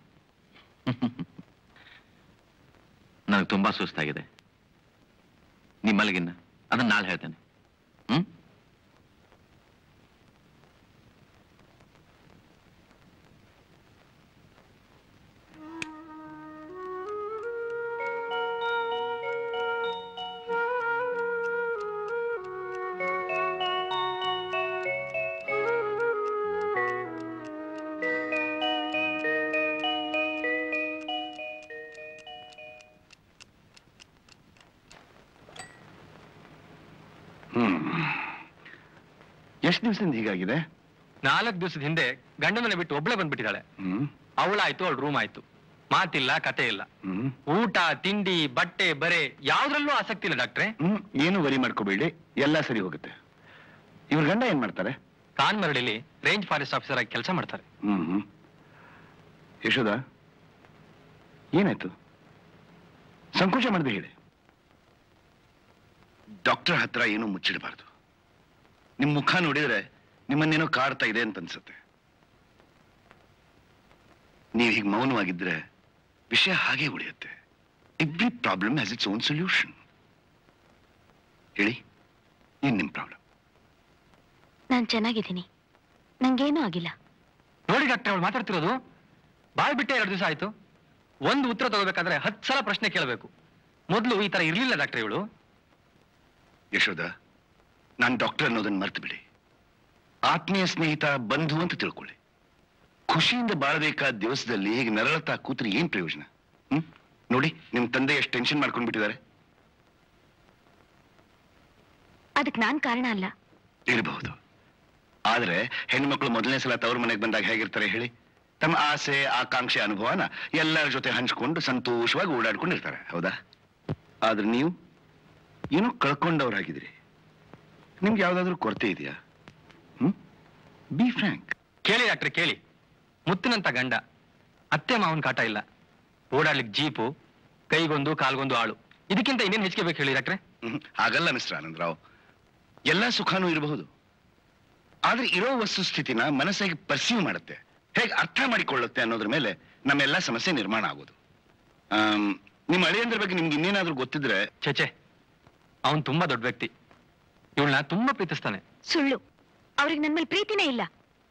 ನನಗೆ ತುಂಬಾ ಸುಸ್ತಾಗಿದೆ ನಿಮ್ಮಲ್ಲಿಗಿನ್ನ ಅದನ್ನ ನಾಳೆ ಹೇಳ್ತೇನೆ ಹ್ಮ್ ಹ್ಮ್ ಎಷ್ಟು ದಿವಸದಿಂದ ಹೀಗಾಗಿದೆ ನಾಲ್ಕು ದಿವಸದ ಹಿಂದೆ ಗಂಡನನ್ನ ಬಿಟ್ಟು ಒಬ್ಳೆ ಬಂದ್ಬಿಟ್ಟಿದ್ದಾಳೆ ಹ್ಮ್ ಅವಳಾಯ್ತು ಅವಳ ರೂಮ್ ಆಯ್ತು ಮಾತಿಲ್ಲ ಕತೆ ಇಲ್ಲ ಹ್ಮ್ ಊಟ ತಿಂಡಿ ಬಟ್ಟೆ ಬರೆ ಯಾವ್ದ್ರಲ್ಲೂ ಆಸಕ್ತಿ ಇಲ್ಲ ಡಾಕ್ಟ್ರೆ ಹ್ಮ್ ಏನು ವರಿ ಮಾಡ್ಕೋಬೇಡಿ ಎಲ್ಲ ಸರಿ ಹೋಗುತ್ತೆ ಇವ್ರ ಗಂಡ ಏನ್ ಮಾಡ್ತಾರೆ ಕಾನ್ಮರಡಿಲಿ ರೇಂಜ್ ಫಾರೆಸ್ಟ್ ಆಫೀಸರ್ ಆಗಿ ಕೆಲಸ ಮಾಡ್ತಾರೆ ಹ್ಮ್ ಹ್ಮ್ ಯಶೋದ ಏನಾಯ್ತು ಸಂಕೋಚ ಮಾಡದೆ ಹೇಳಿ ಡಾಕ್ಟರ್ ಹತ್ರ ಏನೂ ಮುಚ್ಚಿಡಬಾರ್ದು ನಿಮ್ ಮುಖ ನೋಡಿದ್ರೆ ನಿಮ್ಮನ್ನೇನೋ ಕಾಡ್ತಾ ಇದೆ ಅಂತ ಅನ್ಸುತ್ತೆ ನೀವು ಹೀಗೆ ಮೌನವಾಗಿದ್ರೆ ವಿಷಯ ಹಾಗೆ ಉಳಿಯುತ್ತೆ every problem has its own solution ಹೇಳಿ ಏನ್ ನಿಮ್ ಪ್ರಾಬ್ಲಮ್ ನಾನು ಚೆನ್ನಾಗಿದ್ದೀನಿ ನಂಗೇನೂ ಆಗಿಲ್ಲ ನೋಡಿ ಡಾಕ್ಟ್ರೆ ಅವಳು ಮಾತಾಡ್ತಿರೋದು ಬಾಯ್ ಬಿಟ್ಟೆ ಎರಡು ದಿವಸ ಆಯ್ತು ಒಂದು ಉತ್ತರ ತಗೋಬೇಕಾದ್ರೆ ಹತ್ತು ಸಲ ಪ್ರಶ್ನೆ ಕೇಳಬೇಕು ಮೊದಲು ಈ ತರ ಇರ್ಲಿಲ್ಲ ಡಾಕ್ಟ್ರೆ ಇವಳು ಯಶೋದ ನಾನು ಡಾಕ್ಟರ್ ಅನ್ನೋದನ್ನ ಮರ್ತು ಬಿಡಿ ಆತ್ಮೀಯ ಸ್ನೇಹಿತ ಬಂಧು ಅಂತ ತಿಳ್ಕೊಳ್ಳಿ ಖುಷಿಯಿಂದ ಬಾಳಬೇಕಾದ ದಿವಸದಲ್ಲಿ ಹೀಗೆ ನರಳತಾ ಕೂತ್ರೆ ಏನ್ ಪ್ರಯೋಜನ ಹ್ಮ್ ನೋಡಿ ನಿಮ್ ತಂದೆ ಎಷ್ಟು ಟೆನ್ಷನ್ ಮಾಡ್ಕೊಂಡ್ಬಿಟ್ಟಿದ್ದಾರೆ ಅದಕ್ಕೆ ನಾನ್ ಕಾರಣ ಅಲ್ಲ ಇರಬಹುದು ಆದ್ರೆ ಹೆಣ್ಮಕ್ಳು ಮೊದಲನೇ ಸಲ ತವ್ರ ಮನೆಗೆ ಬಂದಾಗ ಹೇಗಿರ್ತಾರೆ ಹೇಳಿ ತಮ್ಮ ಆಸೆ ಆಕಾಂಕ್ಷೆ ಅನುಭವನ ಎಲ್ಲರ ಜೊತೆ ಹಂಚ್ಕೊಂಡು ಸಂತೋಷವಾಗಿ ಓಡಾಡ್ಕೊಂಡಿರ್ತಾರೆ ಹೌದಾ ಆದ್ರೆ ನೀವು ಏನೋ ಕಳ್ಕೊಂಡವ್ರಾಗಿದ್ದೀರಿ ನಿಮ್ಗೆ ಯಾವ್ದಾದ್ರೂ ಕೊರತೆ ಇದೆಯಾ ಹ್ಮ್ ಬಿ ಫ್ರ್ಯಾಂಕ್ ಕೇಳಿ ಡಾಕ್ಟ್ರೆ ಕೇಳಿ ಮುತ್ತಿನಂತ ಗಂಡ ಅತ್ತೆ ಮಾವನ್ ಕಾಟ ಇಲ್ಲ ಓಡಾಡ್ಲಿಕ್ಕೆ ಜೀಪು ಕೈಗೊಂದು ಕಾಲ್ಗೊಂದು ಆಳು ಇದಕ್ಕಿಂತ ಇನ್ನೇನು ಹೆಚ್ಚಿಗೆ ಬೇಕು ಹೇಳಿ ಡಾಕ್ಟ್ರೆ ಹ್ಮ್. ಹಾಗಲ್ಲ ಮಿಸ್ಟರ್ ಆನಂದರಾವ್ ಎಲ್ಲ ಸುಖನೂ ಇರಬಹುದು ಆದ್ರೆ ಇರೋ ವಸ್ತುಸ್ಥಿತಿನ ಮನಸ್ಸಿಗೆ ಪರ್ಸೀವ್ ಮಾಡುತ್ತೆ ಹೇಗೆ ಅರ್ಥ ಮಾಡಿಕೊಳ್ಳುತ್ತೆ ಅನ್ನೋದ್ರ ಮೇಲೆ ನಮ್ಮೆಲ್ಲ ಸಮಸ್ಯೆ ನಿರ್ಮಾಣ ಆಗೋದು ಆಮ್, ನಿಮ್ಮ ಅಳಿಯಂದ್ರ ಬಗ್ಗೆ ನಿಮ್ಗೆ ಇನ್ನೇನಾದ್ರೂ ಗೊತ್ತಿದ್ರೆ ಚೇಚೆ ಅವನ್ ತುಂಬಾ ದೊಡ್ಡ ವ್ಯಕ್ತಿ ಇವಳನ್ನ ತುಂಬಾ ಪ್ರೀತಿಸ್ತಾನೆ ಸುಳ್ಳು ಅವ್ರಿಗೆ ನನ್ ಮೇಲೆ ಪ್ರೀತಿನೇ ಇಲ್ಲ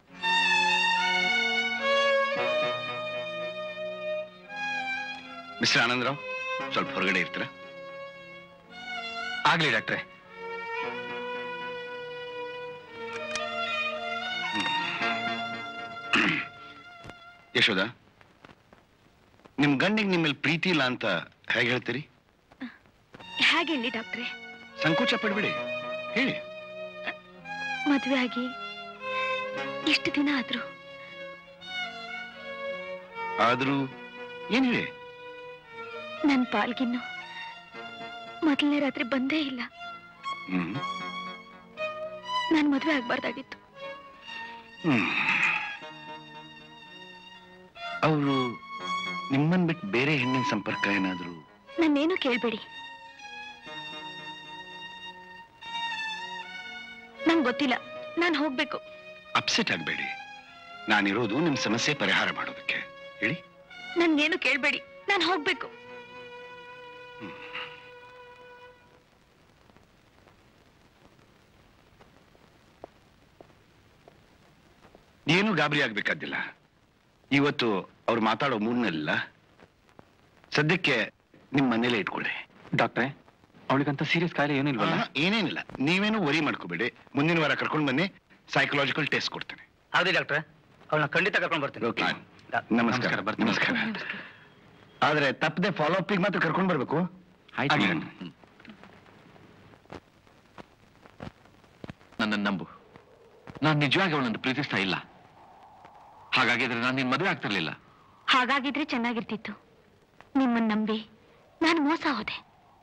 ಮಿಸ್ಟರ್ ಆನಂದರಾವ್ ಸ್ವಲ್ಪ ಹೊರಗಡೆ ಇರ್ತೀರಾ ಆಗ್ಲಿ ಡಾಕ್ಟ್ರೆ ಯಶೋದ ನಿಮ್ ಗಂಡಿಗೆ ನಿಮ್ಮಲ್ಲಿ ಪ್ರೀತಿ ಇಲ್ಲ ಅಂತ ಹೇಗೆ ಹೇಳ್ತೀರಿ ಹೇಗೆ ಹೇಳಿ ಡಾಕ್ಟ್ರೆ ಸಂಕೋಚ ಪಡ್ಬೇಡಿ ಹೇಳಿ ಮದುವೆ ಆಗಿ ಇಷ್ಟು ದಿನ ಆದ್ರೂ ಆದ್ರೂ ಏನ್ ಹೇಳಿ ನನ್ ಪಾಲ್ಗಿನ್ನು ಮೊದಲನೇ ರಾತ್ರಿ ಬಂದೇ ಇಲ್ಲ ಹ್ಮ್ ನಾನ್ ಮದುವೆ ಆಗ್ಬಾರ್ದಾಗಿತ್ತು ಹ್ಮ್ ಅವರು ನಿಮ್ಮನ್ ಬಿಟ್ಟು ಬೇರೆ ಹೆಣ್ಣಿನ ಸಂಪರ್ಕ ಏನಾದ್ರು ನನ್ನೇನು ಕೇಳ್ಬೇಡಿ ನಂಗ್ ಗೊತ್ತಿಲ್ಲ ನಾನ್ ಹೋಗ್ಬೇಕು ಅಪ್ಸೆಟ್ ಆಗ್ಬೇಡಿ ನಾನಿರೋದು ನಿಮ್ ಸಮಸ್ಯೆ ಪರಿಹಾರ ಮಾಡೋದಕ್ಕೆ ಹೇಳಿ ನನ್ಗೇನು ಕೇಳ್ಬೇಡಿ ನಾನ್ ಹೋಗ್ಬೇಕು ಏನು ಗಾಬರಿ ಆಗ್ಬೇಕಾದಿಲ್ಲ ಇವತ್ತು ಅವ್ರು ಮಾತಾಡೋ ಮೂಡ್ನಲ್ಲ ಸದ್ಯಕ್ಕೆ ನಿಮ್ ಮನೇಲೆ ಇಟ್ಕೊಳ್ಳಿ ಡಾಕ್ಟ್ರೆ ಅವಳಿಗಂತ ಸೀರಿಯಸ್ ಕಾಯಿಲೆ ಏನೂ ಇಲ್ವಲ್ಲ ಆಹಾ, ಏನೇನಿಲ್ಲ ನೀವೇನು ವರಿ ಮಾಡ್ಕೋಬೇಡಿ ಮುಂದಿನ ವಾರ ಕರ್ಕೊಂಡು ಬನ್ನಿ ಸೈಕಲಾಜಿಕಲ್ ಟೆಸ್ಟ್ ಕೊಡ್ತೇನೆ ಹೌದು ಡಾಕ್ಟ್ರೆ ಅವಳನ್ನ ಖಂಡಿತ ಕರ್ಕೊಂಡು ಬರ್ತೀನಿ ಓಕೆ ನಮಸ್ಕಾರ ನಮಸ್ಕಾರ ಆದ್ರೆ ತಪ್ಪದೆ ಫಾಲೋ ಅಪ್ ಮಾತ್ರ ಕರ್ಕೊಂಡು ಬರ್ಬೇಕು ಆಯ್ತು ಆಗ್ಲಿ. ಡಾಕ್ಟ್ರೆ. ನನ್ನನ್ನು ನಂಬು ನಾನು ನಿಜವಾಗಿ ಅವಳನ್ನು ಪ್ರೀತಿಸ್ತಾ ಇಲ್ಲ ಹಾಗಾಗಿದ್ರೆ ನಾನು ನಿನ್ ಮದುವೆ ಆಗ್ತಿರ್ಲಿಲ್ಲ ಹಾಗಾಗಿದ್ರೆ ಚೆನ್ನಾಗಿರ್ತಿತ್ತು ನಿಮ್ಮನ್ನ ನಂಬಿ ನಾನು ಮೋಸ ಹೋದೆ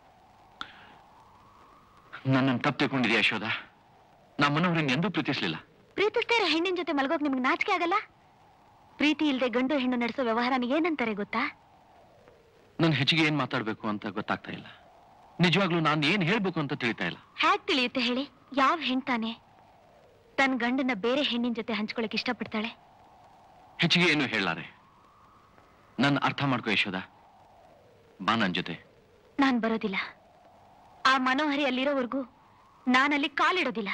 ನನ್ನನ್ನು ತಪ್ಪು ತಿಳ್ಕೊಂಡಿದ್ಯಾ ಯಶೋದ ನಮ್ಮನ್ನವ್ರನ್ನ ಎಂದೂ ಪ್ರೀತಿಸ್ಲಿಲ್ಲ ಪ್ರೀತಿಸ್ತಾ ಇರೋ ಹೆಣ್ಣಿನ ಜೊತೆ ಮಲಗೋಕ್ ನಿಮ್ಗೆ ನಾಚಿಕೆ ಆಗಲ್ಲ ಪ್ರೀತಿ ಇಲ್ದೆ ಗಂಡು ಹೆಣ್ಣು ನಡೆಸೋ ವ್ಯವಹಾರನ ಏನಂತಾರೆ ಗೊತ್ತಾ ನನ್ ಹೆಚ್ಚಿಗೆ ಏನ್ ಮಾತಾಡ್ಬೇಕು ಅಂತ ಗೊತ್ತಾಗ್ತಾ ಇಲ್ಲ ನಿಜವಾಗ್ಲೂ ನಾನು ಏನ್ ಹೇಳ್ಬೇಕು ಅಂತ ತಿಳಿತಾ ಇಲ್ಲ ಹ್ಯಾಕ್ ತಿಳಿಯುತ್ತೆ ಹೇಳಿ ಯಾವ ಹೆಣ್ತಾನೆ ತನ್ನ ಗಂಡನ ಬೇರೆ ಹೆಣ್ಣಿನ ಜೊತೆ ಹಂಚ್ಕೊಳಕ್ ಇಷ್ಟಪಡ್ತಾಳೆ ಹೆಚ್ಚಿಗೆ ಏನು ಹೇಳಾರೆ ನನ್ನ ಅರ್ಥ ಮಾಡ್ಕೋ ಯಶೋದ ಬಾ ನನ್ ಜೊತೆ ನಾನ್ ಬರೋದಿಲ್ಲ ಆ ಮನೋಹರಿ ಅಲ್ಲಿರೋವರೆಗೂ ನಾನಲ್ಲಿ ಕಾಲಿಡೋದಿಲ್ಲ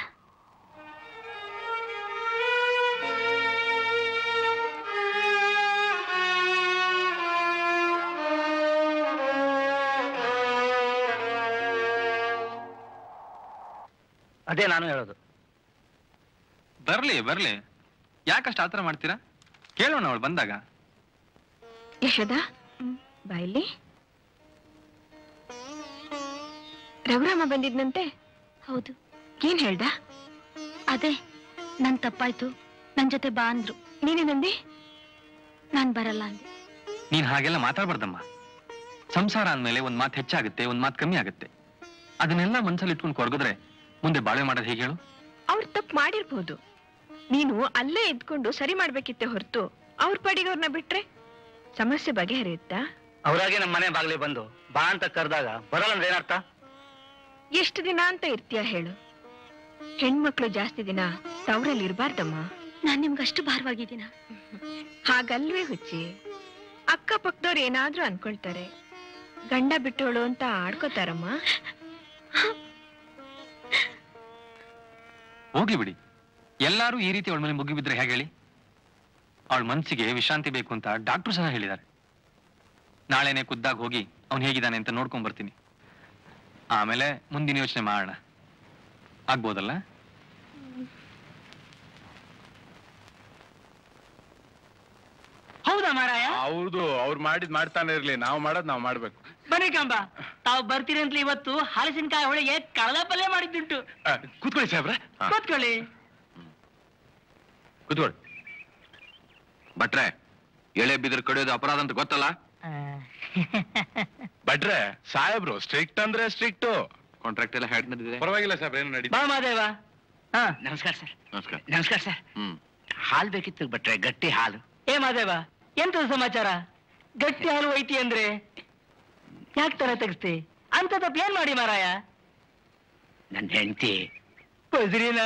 ಅದೇ ನಾನು ಹೇಳೋದು ಬರ್ಲಿ ಬರ್ಲಿ ಯಾಕಷ್ಟು ಆತರ ಮಾಡ್ತೀರಾ ಕೇಳೋಣ ಅವಳು ಬಂದಾಗ ಯಶೋದ ಬಾಯಲ್ಲಿ ರಘುರಾಮ ಬಂದಿದ್ನಂತೆ ಹೌದು ಏನ್ ಹೇಳ್ದ ಅದೇ ನನ್ ತಪ್ಪಾಯ್ತು ನನ್ ಜೊತೆ ಬಾ ಅಂದ್ರು ನೀನೇನಂದಿ ನಾನ್ ಬರಲ್ಲ ಅಂದೆ ನೀನ್ ಹಾಗೆಲ್ಲ ಮಾತಾಡ್ಬಾರ್ದಮ್ಮ ಸಂಸಾರ ಅಂದ್ಮೇಲೆ ಒಂದ್ ಮಾತು ಹೆಚ್ಚಾಗುತ್ತೆ ಒಂದ್ ಮಾತು ಕಮ್ಮಿ ಆಗುತ್ತೆ ಅದನ್ನೆಲ್ಲ ಮನ್ಸಲ್ಲಿ ಇಟ್ಕೊಂಡು ಕೊರಗಿದ್ರೆ ಮುಂದೆ ಬಾಳೆ ಮಾಡೋದು ಹೇಗೆ ಹೇಳು ಅವ್ರು ತಪ್ಪು ಮಾಡಿರ್ಬೋದು ನೀನು ಅಲ್ಲೇ ಇದ್ಕೊಂಡು ಸರಿ ಮಾಡ್ಬೇಕಿತ್ತೆ ಹೊರತು ಅವ್ರ ಪಾಡಿಗೆ ಅವ್ರನ್ನ ಬಿಟ್ರೆ ಸಮಸ್ಯೆ ಬಗೆಹರಿಯುತ್ತಾ ಅವರಾಗೆ ನಮ್ಮ ಮನೆ ಬಾಗ್ಲಿ ಬಂದು ಬಾ ಅಂತ ಕರೆದಾಗ ಬರಲ್ಲ ಅಂದ್ರೆ ಏನರ್ಥ ಎಷ್ಟು ದಿನ ಅಂತ ಇರ್ತೀಯ ಹೇಳು ಹೆಣ್ಮಕ್ಳು ಜಾಸ್ತಿ ದಿನ ತವರಲ್ಲಿ ಇರಬಾರ್ದಮ್ಮ ನಾನ್ ನಿಮ್ಗಷ್ಟು ಭಾರವಾಗಿದ್ದೀನ ಹಾಗಲ್ವೇ ಹುಚ್ಚಿ ಅಕ್ಕಪಕ್ಕದವ್ರು ಏನಾದ್ರೂ ಅನ್ಕೊಳ್ತಾರೆ ಗಂಡ ಬಿಟ್ಟೋಳು ಅಂತ ಆಡ್ಕೋತಾರಮ್ಮ ಹೋಗ್ಲಿ ಬಿಡಿ ಎಲ್ಲಾರು ಈ ರೀತಿ ಅವಳ ಮೇಲೆ ಮುಗಿಬಿದ್ರೆ ಹೇಗೆ ಹೇಳಿ ಅವಳ ಮನ್ಸಿಗೆ ವಿಶ್ರಾಂತಿ ಬೇಕು ಅಂತ ಡಾಕ್ಟ್ರು ಸಹ ಹೇಳಿದ್ದಾರೆ ನಾಳೆನೆ ಖುದ್ದಾಗ ಹೋಗಿ ಅವ್ನು ಹೇಗಿದ್ದಾನೆ ಅಂತ ನೋಡ್ಕೊಂಡ್ ಬರ್ತೀನಿ ಆಮೇಲೆ ಮುಂದಿನ ಯೋಚನೆ ಮಾಡೋಣ ಆಗ್ಬೋದಲ್ಲ ಹೌದಾ ಮಾರಾಯ ಹೌದು ಅವ್ರು ಮಾಡಿದ್ ಮಾಡ್ತಾನೆ ಇರ್ಲಿ ನಾವು ಮಾಡೋದ್ ನಾವು ಮಾಡ್ಬೇಕು ಬನ್ನಿ ಕಂಬ ತಾವು ಬರ್ತೀರಿ ಅಂತ ಇವತ್ತು ಹಲಸಿನಕಾಯಿ ಹೋಳಿಗೆ ಕಳದ ಪಲ್ಯ ಮಾಡಿದ್ದುಂಟು ಆ, ಕೂತ್ಕೊಳ್ಳಿ ಸಾಹೇಬ್ರೆ ಹಾ. ಕೂತ್ಕೊಳ್ಳಿ ಕೂತ್ಕೊಳ್ಳಿ ಭಟ್ರೆ ಎಳೆ ಬಿದ್ರ ಕಡಿಯೋದು ಅಪರಾಧ ಅಂತ ಗೊತ್ತಲ್ಲ ಭಟ್ರೆ ಸಾಹೇಬ್ರು ಸ್ಟ್ರಿಕ್ಟ್ ಅಂದ್ರೆ ಸ್ಟ್ರಿಕ್ಟ್ ಕಾಂಟ್ರಾಕ್ಟ್ ಎಲ್ಲ ಹ್ಯಾಡ್ ನಡೆದಿದೆ ಪರವಾಗಿಲ್ಲ ಸಾಹೇಬ್ರೆ ಏನು ನಡೀತಾ ಬಾ ಮಾದೇವ ಹಾ ನಮಸ್ಕಾರ ಸರ್ ನಮಸ್ಕಾರ ನಮಸ್ಕಾರ ಸರ್ ಹ್ಮ್ ಹಾಲು ಬೇಕಿತ್ತು ಭಟ್ರೆ ಗಟ್ಟಿ ಹಾಲು ಏ ಮಾದೇವ ಎಂತದ ಸಮಾಚಾರ ಗಟ್ಟಿ ಹಾಲು ಐತಿ ಅಂದ್ರೆ ಯಾಕೆ ತರ ತೆಗಿಸ್ತಿ ಅಂತ ತಪ್ಪು ಏನ್ ಮಾಡಿ ಮಾರಾಯ ನನ್ನ ಹೆಂಡತಿ ಬಜ್ರಿನ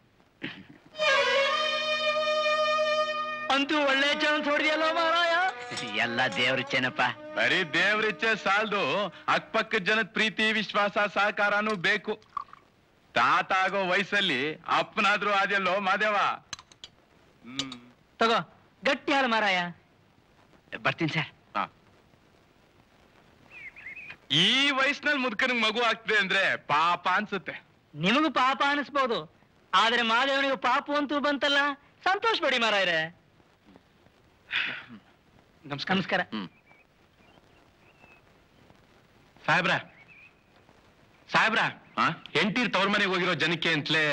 ಅಂತೂ ಒಳ್ಳೆ ಚಾನ್ಸ್ ಹೊಡೆದಿಯಲ್ಲೋ ಮಾರಾಯ ಎಲ್ಲ ದೇವ್ರ ಚೆನ್ನಪ್ಪ ಬರೀ ದೇವ್ರಿಚ್ಛೆ ಸಾಲ್ದು ಅಕ್ಕಪಕ್ಕದ ಜನದ ಪ್ರೀತಿ ವಿಶ್ವಾಸ ಸಹಕಾರನೂ ಬೇಕು ತಾತ ಆಗೋ ವಯಸ್ಸಲ್ಲಿ ಅಪ್ಪನಾದ್ರೂ ಆದ್ಯಲ್ಲೋ ಮಾದೇವ ಹ್ಮ್ ತಗೋ ಗಟ್ಟಿ ಹಾಲು ಮಾರಾಯ ಬರ್ತೀನಿ ಸರ್ ಹಾ. ಈ ವಯಸ್ಸಿನಲ್ಲಿ ಮುದ್ಕನಿಗೆ ಮಗು ಆಗ್ತದೆ ಅಂದ್ರೆ ಪಾಪ ಅನ್ಸುತ್ತೆ ನಿಮಗೂ ಪಾಪ ಅನಿಸ್ಬೋದು ಆದ್ರೆ ಮಾದೇವನಿಗೂ ಪಾಪು ಅಂತೂ ಬಂತಲ್ಲ ಸಂತೋಷ ಪಡಿ ಮಾರಾಯರೆ ನಮಸ್ಕಾರ ನಮಸ್ಕಾರ ಹ್ಮ್ ಸಾಹೇಬ್ರ ಸಾಹೇಬ್ರ ಹಾ ಹೆಂಡತಿರ್ ತವ್ರ ಮನೆಗೆ ಹೋಗಿರೋ ಜನಕ್ಕೆ ಅಂತಲೇ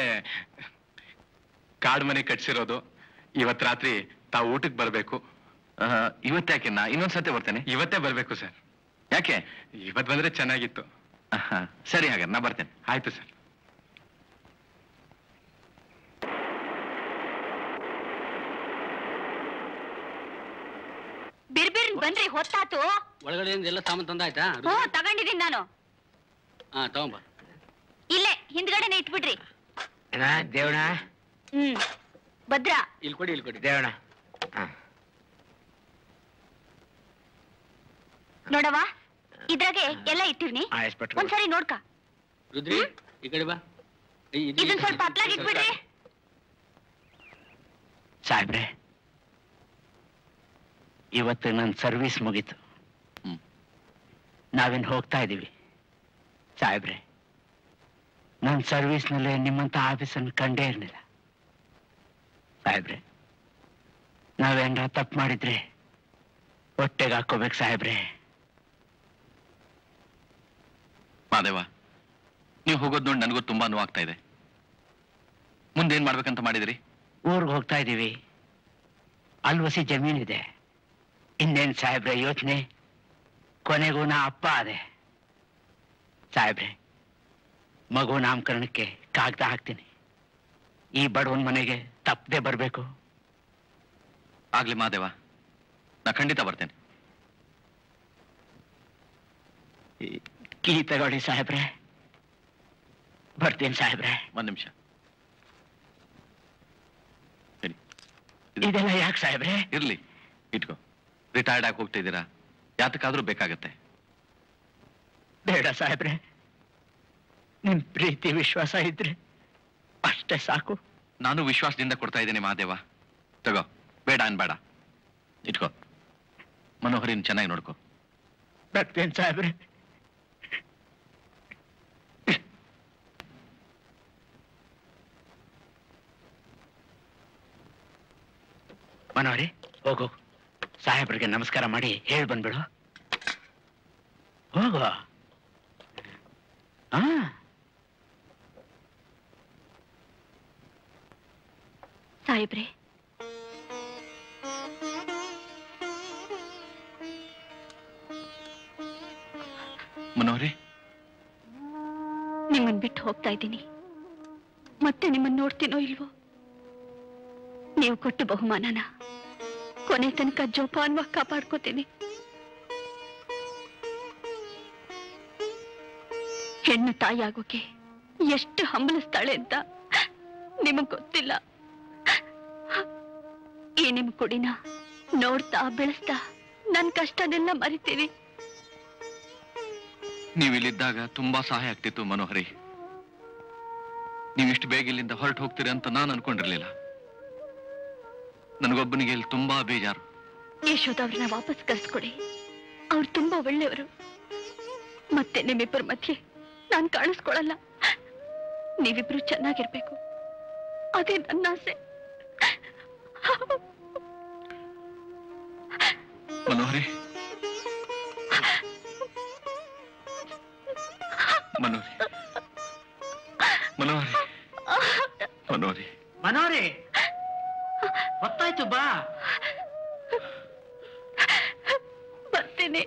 ಕಾಡ್ ಮನೆ ಕಟ್ಸಿರೋದು ಇವತ್ ರಾತ್ರಿ ತಾವು ಊಟಕ್ಕೆ ಬರ್ಬೇಕು ಇವತ್ತಾಕೆ ನಾ ಇನ್ನೊಂದ್ಸತಿ ಬರ್ತೇನೆ ಇವತ್ತೇ ಬರ್ಬೇಕು ಸರ್ ಯಾಕೆ ಇವತ್ ಬಂದ್ರೆ ಚೆನ್ನಾಗಿತ್ತು ಆಹಾ, ಸರಿ ಹಾಗಾದ್ರೆ ನಾ ಬರ್ತೇನೆ ಆಯ್ತು ಸರ್ ಬಿರ್ಬಿರ್ ಬಂದ್ರಿ ಹೊತ್ತಾತು ಒಳಗಡೆಯಿಂದ ಎಲ್ಲ ಸಾಮಾನು ತಂದಾಯ್ತಾ ಹ್ಞೂ ತಗೊಂಡಿದ್ದೀನಿ ನಾನು ಹಾ ತಗೊಂಬ ಇಲ್ಲೇ ಹಿಂದ್ಗಡೆನೆ ಇಟ್ಬಿಡ್ರಿ ದೇವಣ ಹ್ಮ್ ಭದ್ರ ಇಲ್ಲಿ ಕೊಡಿ ಇಲ್ಲಿ ಕೊಡಿ ದೇವಣ ನೋಡವ ಇದ್ರಾಗೆ ಎಲ್ಲ ಇಟ್ಟಿವ್ನಿ ಹಾ ಎಷ್ಟು ಒಂದ್ಸರಿ ನೋಡ್ಕ ರುದ್ರಿ ಈ ಕಡೆ ಬಾ ಈ- ಇದು- ಇದನ್ ಸ್ವಲ್ಪ ಹತ್ಲಾಗ್ ಇಟ್ಬಿಡ್ರಿ ಸಾಹೇಬ್ರೆ ಇವತ್ತು ನನ್ನ ಸರ್ವಿಸ್ ಮುಗೀತು ಹ್ಮ್. ನಾವೇನ್ ಹೋಗ್ತಾ ಇದೀವಿ ಸಾಹೇಬ್ರೆ ನನ್ನ ಸರ್ವಿಸ್ನಲ್ಲೇ ನಿಮ್ಮಂತ ಆಫೀಸನ್ನು ಕಂಡೇ ಇರಲಿಲ್ಲ ಸಾಹೇಬ್ರೆ ನಾವೇನ್ರ ತಪ್ಪು ಮಾಡಿದ್ರೆ ಹೊಟ್ಟೆಗೆ ಹಾಕೋಬೇಕು ಸಾಹೇಬ್ರೆ ಮಾದೇವ ನೀವು ಹೋಗೋದ್ ನೋಡಿ ನನಗೂ ತುಂಬಾ ನೋವಾಗ್ತಾ ಇದೆ ಮುಂದೇನ್ ಮಾಡ್ಬೇಕಂತ ಮಾಡಿದಿರಿ ಊರ್ಗ್ ಹೋಗ್ತಾ ಇದೀವಿ ಅಲ್ವಸಿ ಜಮೀನಿದೆ ಇನ್ನೇನ್ ಸಾಹೇಬ್ರೆ ಯೋಚನೆ ಕೊನೆಗೂ ನಾ ಅಪ್ಪ ಅದೆ ಸಾಹೇಬ್ರೆ ಮಗು ನಾಮಕರಣಕ್ಕೆ ಕಾಗ್ದ ಹಾಕ್ತೀನಿ ಈ ಬಡವನ್ ಮನೆಗೆ ತಪ್ಪದೆ ಬರ್ಬೇಕು ಆಗ್ಲಿ ಮಾದೇವ ನಾ ಖಂಡಿತ ಬರ್ತೇನೆ ಕೀ ತಗೊಳ್ಳಿ ಸಾಹೇಬ್ರೆ ಬರ್ತೀನಿ ಸಾಹೇಬ್ರೆ ಒಂದ್ ನಿಮಿಷ ಇದೆಲ್ಲ ಯಾಕೆ ಸಾಹೇಬ್ರೆ ಇರ್ಲಿ ಇಟ್ಕೋ ರಿಟೈರ್ಡ್ ಆಗಿ ಹೋಗ್ತಿದ್ದೀರಾ ಯಾತಕ್ಕಾದ್ರೂ ಬೇಕಾಗತ್ತೆ ಬೇಡ ಸಾಹೇಬ್ರೆ ನಿಮ್ ಪ್ರೀತಿ ವಿಶ್ವಾಸ ಇದ್ರೆ ಅಷ್ಟೇ ಸಾಕು ನಾನು ವಿಶ್ವಾಸದಿಂದ ಕೊಡ್ತಾ ಇದ್ದೀನಿ ಮಹಾದೇವ ತಗೋ ಬೇಡ ಅನ್ಬೇಡ ಇಟ್ಕೋ ಮನೋಹರಿನ್ ಚೆನ್ನಾಗಿ ನೋಡ್ಕೋ ಬರ್ತೀನಿ ಸಾಹೇಬ್ರೆ ಮನೋಹರಿ ಹೋಗು ಸಾಹೇಬ್ರಿಗೆ ನಮಸ್ಕಾರ ಮಾಡಿ ಹೇಳಿ ಬಂದ್ಬಿಡು ಹೋಗು ಹಾ ಸಾಹೇಬ್ರೆ ಮನೋಹರಿ ನಿಮ್ಮನ್ ಬಿಟ್ಟು ಹೋಗ್ತಾ ಇದ್ದೀನಿ ಮತ್ತೆ ನಿಮ್ಮನ್ನ ನೋಡ್ತೀನೋ ಇಲ್ವೋ ನೀವು ಕೊಟ್ಟ ಬಹುಮಾನನ ಕೊನೆ ತನಕ ಜೋಪಾನವಾಗಿ ಕಾಪಾಡ್ಕೋತೀನಿ ಹೆಣ್ಣು ತಾಯಿಯಾಗೋಕೆ ಎಷ್ಟು ಹಂಬಲಿಸ್ತಾಳೆ ಅಂತ ನಿಮಗ್ ಗೊತ್ತಿಲ್ಲ ಈ ನಿಮ್ ಕುಡಿನ ನೋಡ್ತಾ ಬೆಳೆಸ್ತಾ ನನ್ ಕಷ್ಟನೆಲ್ಲ ಮರಿತೀನಿ ನೀವು ಇಲ್ಲಿದ್ದಾಗ ತುಂಬಾ ಸಹಾಯ ಆಗ್ತಿತ್ತು ಮನೋಹರಿ ನೀವು ಇಷ್ಟು ಬೇಗ ಇಲ್ಲಿಂದ ಹೊರಟು ಹೋಗ್ತೀರಿ ಅಂತ ನಾನು ಅನ್ಕೊಂಡಿರ್ಲಿಲ್ಲ ನನಗೊಬ್ಬನಿಗೆ ಇಲ್ಲಿ ತುಂಬಾ ಬೇಜಾರು ಯಶೋದ ಅವ್ರನ್ನ ವಾಪಸ್ ಕರ್ಸ್ಕೊಡಿ ಅವ್ರು ತುಂಬಾ ಒಳ್ಳೆಯವರು ಮತ್ತೆ ನಿಮ್ಮಿಬ್ಬರ ಮಧ್ಯೆ ನಾನ್ ಕಾಣಿಸ್ಕೊಳಲ್ಲ ನೀವಿಬ್ರು ಚೆನ್ನಾಗಿರ್ಬೇಕು ಅದೇ ನನ್ನ ಆಸೆ ಮನೋಹರಿ ಮನೋಹರಿ ಮನೋಹರಿ ಮನೋಹರಿ ಮನೋರಿ ಹೊತ್ತಾಯ್ತು ಬಾ ಬರ್ತೀನಿ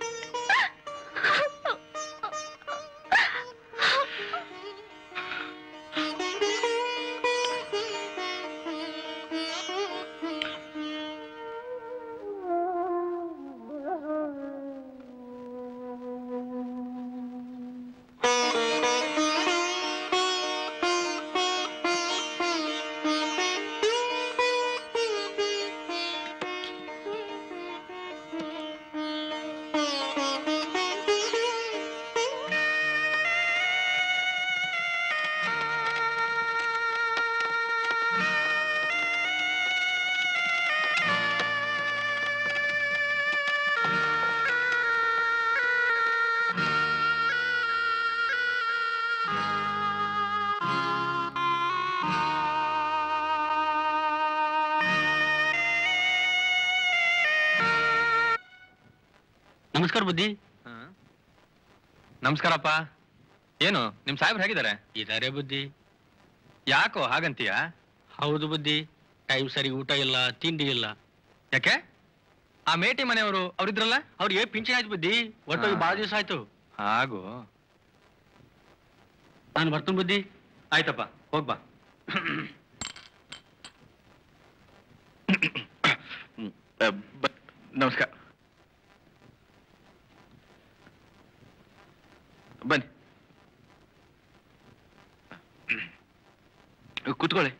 ನಮಸ್ಕಾರ ಬುದ್ಧಿ ನಮಸ್ಕಾರಪ್ಪ ಏನು ನಿಮ್ ಸಾಹೇಬ್ರು ಹೇಗಿದ್ದಾರೆ ಇದಾರೆ ಬುದ್ಧಿ ಯಾಕೋ ಹಾಗಂತೀಯ ಹೌದು ಬುದ್ಧಿ ಟೈಮ್ ಸರಿ ಊಟ ಇಲ್ಲ ತಿಂಡಿ ಇಲ್ಲ ಯಾಕೆ ಆ ಮೇಟಿ ಮನೆಯವರು ಅವ್ರಿದ್ರಲ್ಲ ಅವ್ರಿಗೆ ಪಿಂಚಣಿ ಆಯ್ತು ಬುದ್ಧಿ ಒಟ್ಟೋಗಿ ಹಾ. ಬಹಳ ದಿವಸ ಆಯ್ತು ಹಾಗು ನಾನು ಬರ್ತೀನಿ ಬುದ್ಧಿ ಆಯ್ತಪ್ಪ ಹೋಗ್ಬಾ ನಮಸ್ಕಾರ ಬನ್ನಿ ಕೂತ್ಕೊಳ್ಳಿ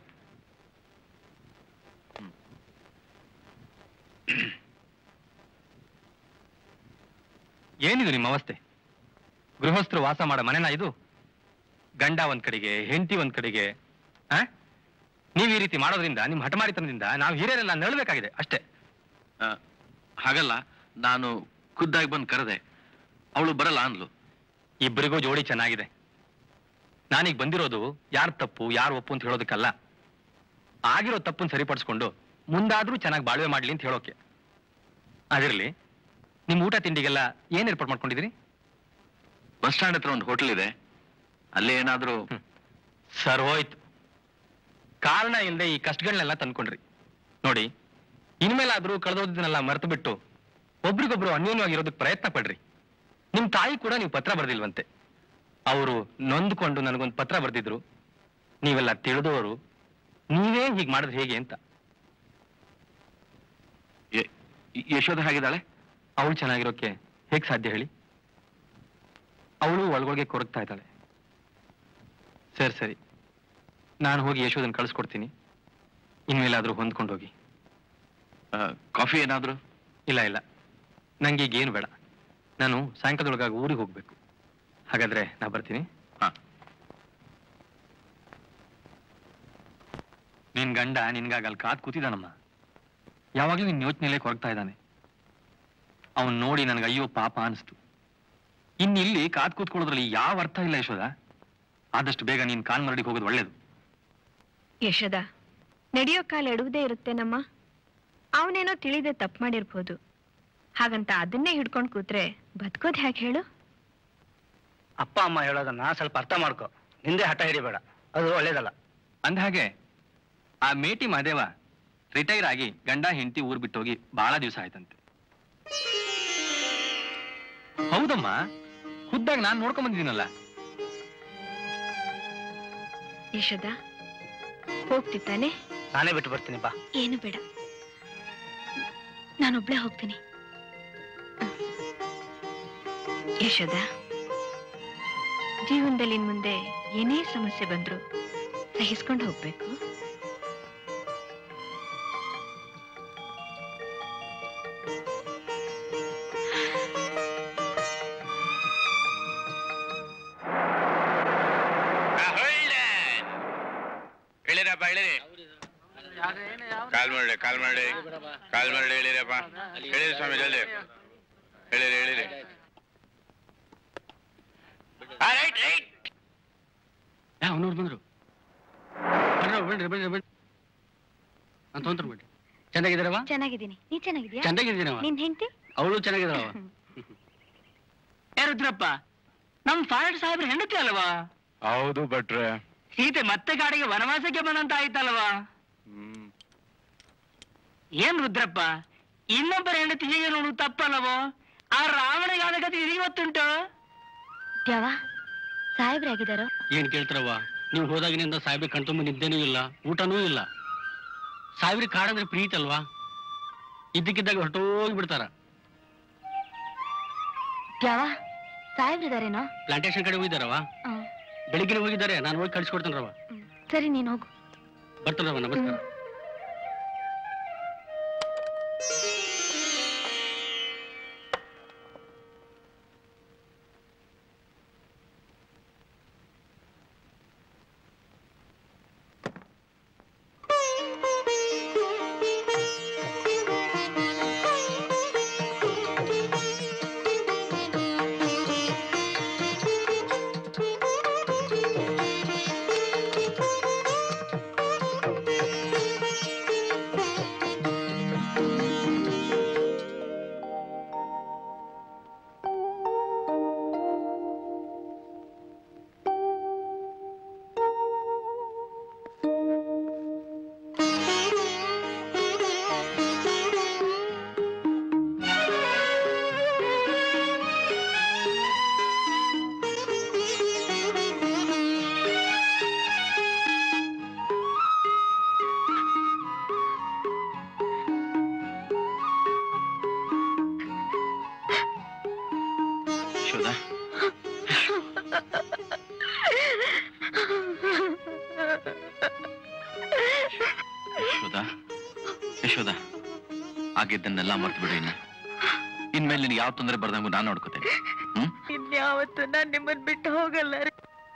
ಏನಿದು ನಿಮ್ಮ ಅವಸ್ಥೆ ಗೃಹಸ್ಥರು ವಾಸ ಮಾಡೋ ಮನೆನಾ ಇದು ಗಂಡ ಒಂದ್ ಕಡೆಗೆ ಹೆಂಡತಿ ಒಂದ್ ಕಡೆಗೆ ಆ ನೀವ್ ಈ ರೀತಿ ಮಾಡೋದ್ರಿಂದ ನಿಮ್ ಹಠಮಾರಿತನದಿಂದ ನಾವು ಹಿರಿಯರೆಲ್ಲ ನಳಬೇಕಾಗಿದೆ ಅಷ್ಟೇ ಆ, ಹಾಗಲ್ಲ ನಾನು ಖುದ್ದಾಗಿ ಬಂದು ಕರೆದೆ ಅವಳು ಬರಲ್ಲ ಅಂದ್ಲು ಇಬ್ಬರಿಗೂ ಜೋಡಿ ಚೆನ್ನಾಗಿದೆ ನಾನೀಗ ಬಂದಿರೋದು ಯಾರ್ ತಪ್ಪು ಯಾರು ಒಪ್ಪು ಅಂತ ಹೇಳೋದಕ್ಕಲ್ಲ ಆಗಿರೋ ತಪ್ಪನ್ನು ಸರಿಪಡಿಸ್ಕೊಂಡು ಮುಂದಾದ್ರೂ ಚೆನ್ನಾಗಿ ಬಾಳ್ವೆ ಮಾಡ್ಲಿ ಅಂತ ಹೇಳೋಕೆ ಅದಿರ್ಲಿ ನಿಮ್ ಊಟ ತಿಂಡಿಗೆಲ್ಲ ಏನ್ ಏರ್ಪಾಡು ಮಾಡ್ಕೊಂಡಿದ್ದೀರಿ ಬಸ್ ಸ್ಟ್ಯಾಂಡ್ ಹತ್ರ ಒಂದು ಹೋಟೆಲ್ ಇದೆ ಅಲ್ಲಿ ಏನಾದ್ರೂ ಸರ್ ಹೋಯ್ತು ಕಾರಣ ಇಲ್ಲದೆ ಈ ಕಷ್ಟಗಳನ್ನೆಲ್ಲ ತಂದ್ಕೊಂಡ್ರಿ ನೋಡಿ ಇನ್ಮೇಲಾದ್ರೂ ಕಳೆದೋದನ್ನೆಲ್ಲ ಮರೆತು ಬಿಟ್ಟು ಒಬ್ರಿಗೊಬ್ರು ಅನ್ಯೋನ್ಯವಾಗಿರೋದಕ್ಕೆ ಪ್ರಯತ್ನ ಪಡ್ರಿ ನಿಮ್ ತಾಯಿ ಕೂಡ ನೀವು ಪತ್ರ ಬರ್ದಿಲ್ವಂತೆ ಅವರು ನೊಂದ್ಕೊಂಡು ನನಗೊಂದು ಪತ್ರ ಬರ್ದಿದ್ರು ನೀವೆಲ್ಲ ತಿಳಿದವರು ನೀವೇ ಹೀಗೆ ಮಾಡಿದ್ರೆ ಹೇಗೆ ಅಂತ ಯ- ಯಶೋಧ ಹೇಗಿದ್ದಾಳೆ ಅವಳು ಚೆನ್ನಾಗಿರೋಕೆ ಹೇಗ್ ಸಾಧ್ಯ ಹೇಳಿ ಅವಳು ಒಳಗೊಳಗೆ ಕೊರಗ್ತಾ ಇದ್ದಾಳೆ ಸರಿ ಸರಿ ನಾನು ಹೋಗಿ ಯಶೋದನ್ ಕಳಿಸ್ಕೊಡ್ತೀನಿ ಇನ್ಮೇಲಾದ್ರೂ ಹೊಂದ್ಕೊಂಡು ಹೋಗಿ ಆ, ಕಾಫಿ ಏನಾದ್ರು ಇಲ್ಲ ಇಲ್ಲ ನಂಗೆ ಈಗ ಏನು ಬೇಡ ನಾನು ಸಾಯಂಕಾಲದೊಳಗಾಗಿ ಊರಿಗೆ ಹೋಗ್ಬೇಕು ಹಾಗಾದ್ರೆ ನಾ ಬರ್ತೀನಿ ಹಾ ನಿನ್ ಗಂಡ ನಿನ್ಗಾಗಿ ಅಲ್ಲಿ ಕಾದ್ ಕೂತಿದ್ದಾನಮ್ಮ ಯಾವಾಗ್ಲೂ ನಿನ್ ಯೋಚನೆಯಲ್ಲೇ ಕೊರಗ್ತಾ ಇದ್ದಾನೆ ಅವನ್ ನೋಡಿ ನನಗೆ ಅಯ್ಯೋ ಪಾಪ ಅನಿಸ್ತು ಇನ್ನಿಲ್ಲಿ ಕಾದ್ ಕೂತ್ಕೊಳ್ಳೋದ್ರಲ್ಲಿ ಯಾವ ಅರ್ಥ ಇಲ್ಲ ಯಶೋದ ಆದಷ್ಟು ಬೇಗ ನೀನ್ ಕಾಲ್ ಮರಡಿಗೆ ಹೋಗೋದು ಒಳ್ಳೇದು ಯಶೋದ ನಡೆಯೋ ಕಾಲ ಎಡುವುದೇ ಇರುತ್ತೇನಮ್ಮ ಅವನೇನೋ ತಿಳಿದೆ ತಪ್ಪು ಮಾಡಿರ್ಬೋದು ಹಾಗಂತ ಅದನ್ನೇ ಹಿಡ್ಕೊಂಡು ಕೂತ್ರೆ ಬದುಕೋದ್ ಹೇಗೆ ಹೇಳು ಅಪ್ಪ ಅಮ್ಮ ಹೇಳೋದನ್ನ ಸ್ವಲ್ಪ ಅರ್ಥ ಮಾಡ್ಕೊ ನಿಂದೆ ಹಠ ಹಿಡಿಬೇಡ ಅದು ಒಳ್ಳೇದಲ್ಲ ಅಂದಹಾಗೆ ಆ ಮೇಟಿ ಮಾದೇವ ರಿಟೈರ್ ಆಗಿ ಗಂಡ ಹೆಂಡತಿ ಊರ್ ಬಿಟ್ಟೋಗಿ ಬಹಳ ದಿವಸ ಆಯ್ತಂತೆ ಹೌದಮ್ಮ ಖುದ್ದಾಗಿ ನಾನ್ ನೋಡ್ಕೊಂಡ್ ಬಂದಿದ್ದೀನಲ್ಲ ಯಶೋದ ಹೋಗ್ತಿತ್ತಾನೆ ನಾನೇ ಬಿಟ್ಟು ಬರ್ತೀನಿ ಬಾ ಏನು ಬೇಡ ನಾನೊಬ್ಳೆ ಹೋಗ್ತೀನಿ ಯಶೋದ ಜೀವನದಲ್ಲಿ ಇನ್ ಮುಂದೆ ಏನೇ ಸಮಸ್ಯೆ ಬಂದ್ರು ಸಹಿಸ್ಕೊಂಡು ಹೋಗ್ಬೇಕು ಹೇಳಿರಪ್ಪ ಹೇಳಿರಿ ಕಾಲ್ ಮಾಡಿ ಕಾಲ್ ಮಾಡಿ ಕಾಲ್ ಮಾಡಿ ಹೇಳಿರಪ್ಪ ಹೇಳಿರಿ ಸ್ವಾಮಿ ಜಲ್ದಿ ಹೇಳಿರಿ ಹೇಳಿರಿ ರೈಟ್ ರೈಟ್ ಅವನವ್ರು ಬಂದ್ರು ಬರ್ರಿ ಬನ್ರಿ ಬನ್ರಿ ಬನ್ರಿ ಅಂತ ತೊಂದ್ರೆ ಬಿಡಿ ಚೆನ್ನಾಗಿದ್ದೀರವ ಚೆನ್ನಾಗಿದ್ದೀನಿ ನೀ ಚೆನ್ನಾಗಿದ್ಯಾ ಚೆನ್ನಾಗಿದ್ದೀನವ ನಿನ್ ಹೆಂಡತಿ ಅವಳು ಚೆನ್ನಾಗಿದ್ದಾಳವ ಏ ರುದ್ರಪ್ಪ ನಮ್ ಫಾರೆಸ್ಟ್ ಸಾಹೇಬ್ರ ಹೆಂಡತಿ ಅಲ್ವಾ ಹೌದು ಭಟ್ರೆ ಸೀತೆ ಮತ್ತೆ ಕಾಡಿಗೆ ವನವಾಸಕ್ಕೆ ಬಂದಂತ ಆಯ್ತಲ್ವಾ ಹ್ಮ್ ಏನ್ ರುದ್ರಪ್ಪ ಇನ್ನೊಬ್ಬರ ಹೆಂಡತಿ ಹೀಗೆ ನೋಡು ತಪ್ಪಲ್ಲವೋ ಆ ರಾವಣಿಗಾದ ಗತಿ ಇವತ್ತುಂಟು ಯಾವ ಸಾಹೇಬ್ರಾಗಿದ್ದಾರೋ ಏನ್ ಕೇಳ್ತಾರವ್ವ ನೀವು ಹೋದಾಗಿನಿಂದ ಸಾಹೇಬ್ರ ಕಣ್ತುಂಬ ನಿದ್ದೆನೂ ಇಲ್ಲ ಊಟನೂ ಇಲ್ಲ ಸಾಹೇಬ್ರಿ ಕಾಡಂದ್ರೆ ಪ್ರೀತಿ ಅಲ್ವಾ ಇದ್ದಕ್ಕಿದ್ದಾಗ ಹೊರಟೋಗಿ ಬಿಡ್ತಾರ ಯಾವ ಸಾಹೇಬ್ರಿದಾರೇನೋ ಪ್ಲಾಂಟೇಶನ್ ಕಡೆ ಹೋಗಿದ್ದಾರವ ಹ್ಮ್. ಬೆಳಿಗ್ಗೆ ಹೋಗಿದ್ದಾರೆ ನಾನು ಹೋಗಿ ಕಳ್ಸಿಕೊಡ್ತೇನೆ ಸರಿ ನೀನ್ ಹೋಗು ಬರ್ತಾರವ ನಮಸ್ಕಾರ ಯಶೋಧ ಯಶೋಧ ಯಶೋಧ ಆಗಿದ್ದನ್ನೆಲ್ಲ ಮರ್ತು ಬಿಡು ಇನ್ನು ಇನ್ಮೇಲೆ ನಿನಗೆ ಯಾವ ತೊಂದರೆ ಬರ್ದಂಗು ನಾನು ನೋಡ್ಕೋತೇನೆ ಹ್ಮ್ ಇನ್ಯಾವತ್ತು ನಾನ್ ನಿಮ್ಮನ್ ಬಿಟ್ಟು ಹೋಗಲ್ಲ ರೀ.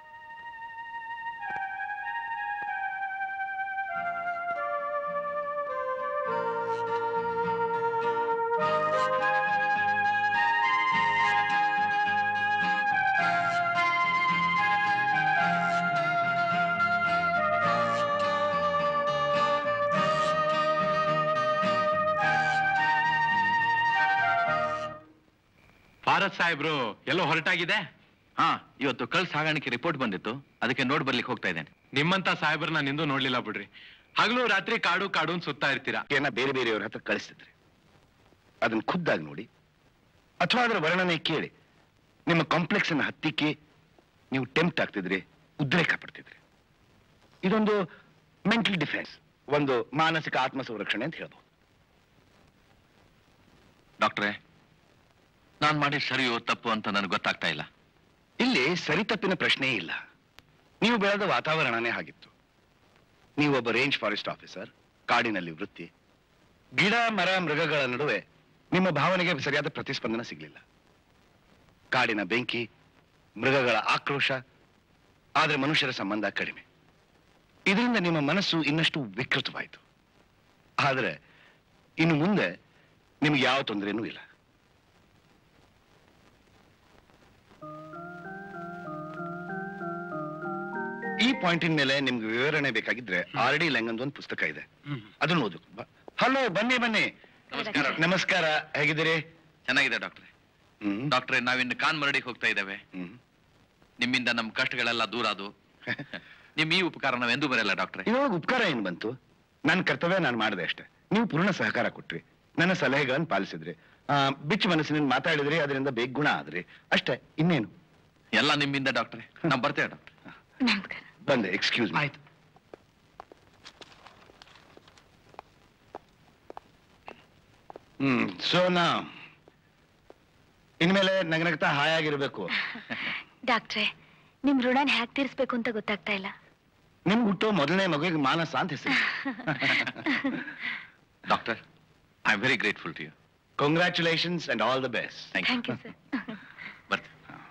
ಭಾರತ್ ಸಾಹೇಬ್ರು ಎಲ್ಲೋ ಹೊರಟಾಗಿದೆ ಹಾ ಇವತ್ತು ಕಳ್ ಸಾಗಾಣಿಕೆ ರಿಪೋರ್ಟ್ ಬಂದಿತ್ತು ಅದಕ್ಕೆ ನೋಡ್ ಬರ್ಲಿಕ್ಕೆ ಹೋಗ್ತಾ ಇದ್ದೇನೆ ನಿಮ್ಮಂತ ಸಾಹೇಬ್ರನ್ನ ನಿಂದು ನೋಡ್ಲಿಲ್ಲ ಬಿಡ್ರಿ ಹಗಲು ರಾತ್ರಿ ಕಾಡು ಕಾಡು ಅಂತ ಸುತ್ತಾ ಇರ್ತೀರಾ ಏನ ಬೇರೆ ಬೇರೆಯವ್ರ ಹತ್ರ ಕಳಿಸ್ತಿದ್ರೆ ಅದನ್ನ ಖುದ್ದಾಗಿ ನೋಡಿ ಅಥವಾ ಅದರ ವರ್ಣನೆ ಕೇಳಿ ನಿಮ್ಮ ಕಾಂಪ್ಲೆಕ್ಸ್ ಅನ್ನ ಹತ್ತಿಕ್ಕೆ ನೀವು ಟೆಂಪ್ಟ್ ಆಗ್ತಿದ್ರಿ ಉದ್ರೇಕ ಪಡ್ತಿದ್ರಿ ಇದೊಂದು ಮೆಂಟಲ್ ಡಿಫೆನ್ಸ್ ಒಂದು ಮಾನಸಿಕ ಆತ್ಮ ಸಂರಕ್ಷಣೆ ಅಂತ ಹೇಳ್ಬೋದು ಡಾಕ್ಟ್ರೇ ನಾನ್ ಮಾಡಿದ ಸರಿಯೋ ತಪ್ಪು ಅಂತ ನನಗೆ ಗೊತ್ತಾಗ್ತಾ ಇಲ್ಲ ಇಲ್ಲಿ ಸರಿ ತಪ್ಪಿನ ಪ್ರಶ್ನೆ ಇಲ್ಲ ನೀವು ಬೆಳೆದ ವಾತಾವರಣನೇ ಆಗಿತ್ತು ನೀವೊಬ್ಬ ರೇಂಜ್ ಫಾರೆಸ್ಟ್ ಆಫೀಸರ್ ಕಾಡಿನಲ್ಲಿ ವೃತ್ತಿ ಗಿಡ ಮರ ಮೃಗಗಳ ನಡುವೆ ನಿಮ್ಮ ಭಾವನೆಗೆ ಸರಿಯಾದ ಪ್ರತಿಸ್ಪಂದನ ಸಿಗಲಿಲ್ಲ ಕಾಡಿನ ಬೆಂಕಿ ಮೃಗಗಳ ಆಕ್ರೋಶ ಆದ್ರೆ ಮನುಷ್ಯರ ಸಂಬಂಧ ಕಡಿಮೆ ಇದರಿಂದ ನಿಮ್ಮ ಮನಸ್ಸು ಇನ್ನಷ್ಟು ವಿಕೃತವಾಯಿತು ಆದರೆ ಇನ್ನು ಮುಂದೆ ನಿಮ್ಗೆ ಯಾವ ತೊಂದರೆನೂ ಇಲ್ಲ ಈ ಪಾಯಿಂಟಿನ ಮೇಲೆ ನಿಮ್ಗೆ ವಿವರಣೆ ಬೇಕಾಗಿದ್ರೆ ಆರ್ ಡಿ ಲೆಂಗಂದ್ ಒಂದು ಪುಸ್ತಕ ಇದೆ ಅದನ್ನ ಓದು ಹಲೋ ಬನ್ನಿ ಬನ್ನಿ ನಮಸ್ಕಾರ. ನಮಸ್ಕಾರ ಹೇಗಿದ್ದೀರಿ ಚೆನ್ನಾಗಿದೆ ಡಾಕ್ಟ್ರೆ ಹ್ಮ್ ಡಾಕ್ಟ್ರೆ ನಾವಿನ್ನು ಕಾನ್ ಮರಡಿಗೆ ಹೋಗ್ತಾ ಇದ್ದೇವೆ ಹ್ಮ್ ನಿಮ್ಮಿಂದ ನಮ್ಮ ಕಷ್ಟಗಳೆಲ್ಲ ದೂರ ಅದು ನಿಮ್ ಈ ಉಪಕಾರ ನಾವೆಂದೂ ಬರಲ್ಲ ಡಾಕ್ಟ್ರೆ ಇದ್ರೊಳಗೆ ಉಪಕಾರ ಏನ್ ಬಂತು ನನ್ನ ಕರ್ತವ್ಯ ನಾನು ಮಾಡಿದೆ ಅಷ್ಟೇ ನೀವು ಪೂರ್ಣ ಸಹಕಾರ ಕೊಟ್ರಿ ನನ್ನ ಸಲಹೆಗಳನ್ನು ಪಾಲಿಸಿದ್ರಿ ಆ, ಬಿಚ್ಚು ಮನಸ್ಸಿನಿಂದ ಮಾತಾಡಿದ್ರಿ ಅದರಿಂದ ಬೇಗ ಗುಣ ಆದ್ರಿ ಅಷ್ಟೇ ಇನ್ನೇನು ಎಲ್ಲ ನಿಮ್ಮಿಂದ ಡಾಕ್ಟ್ರೆ ನಾವು ಬರ್ತೇವೆ ಡಾಕ್ಟ್ರೆ ನಮಸ್ಕಾರ ಬಂದೆ ಎಕ್ಸ್ಕ್ಯೂಸ್ ಆಯ್ತು ಹ್ಮ್ ಸೊ ನಾ ಇನ್ಮೇಲೆ ನಗನಗ್ತಾ ಹಾಯಾಗಿರ್ಬೇಕು ಡಾಕ್ಟ್ರೆ ನಿಮ್ ಋಣನ ಹ್ಯಾಕ್ ತೀರಿಸ್ಬೇಕು ಅಂತ ಗೊತ್ತಾಗ್ತಾ ಇಲ್ಲ ನಿಮ್ ಹುಟ್ಟು ಮೊದಲನೇ ಮಗುವಿಗೆ ಮಾನಸ ಅಂತ ಹೆಸರು doctor I am very grateful to you congratulations and all the best thank thank you you sir ಬರ್ತೀನಿ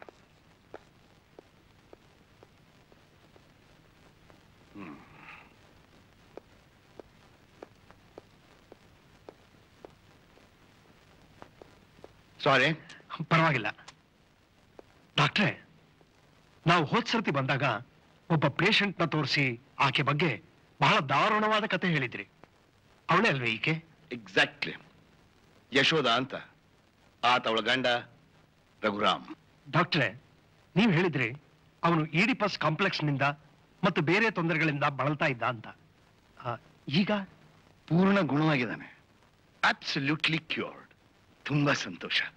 ಸಾರಿ ಪರವಾಗಿಲ್ಲ ಡಾಕ್ಟ್ರೆ ನಾವು ಹೋದ್ ಸರ್ತಿ ಬಂದಾಗ ಒಬ್ಬ ಪೇಷಂಟ್ ನ ತೋರಿಸಿ ಆಕೆ ಬಗ್ಗೆ ಬಹಳ ದಾರುಣವಾದ ಕತೆ ಹೇಳಿದ್ರಿ ಅವಳೇ ಅಲ್ವೇ ಈಕೆ ಎಕ್ಸಾಕ್ಟ್ಲಿ ಯಶೋಧ ಅಂತ ಆತ ಅವಳ ಗಂಡ ರಘುರಾಮ್ ಡಾಕ್ಟ್ರೆ ನೀವು ಹೇಳಿದ್ರಿ ಅವನು ಈಡಿಪಸ್ ಕಾಂಪ್ಲೆಕ್ಸ್ ನಿಂದ ಮತ್ತು ಬೇರೆ ತೊಂದರೆಗಳಿಂದ ಬಳಲ್ತಾ ಇದ್ದ ಅಂತ ಆ, ಈಗ ಪೂರ್ಣ ಗುಣವಾಗಿದ್ದಾನೆ ಅಬ್ಸಲ್ಯೂಟ್ಲಿ ಕ್ಯೂರ್ಡ್ ತುಂಬಾ ಸಂತೋಷ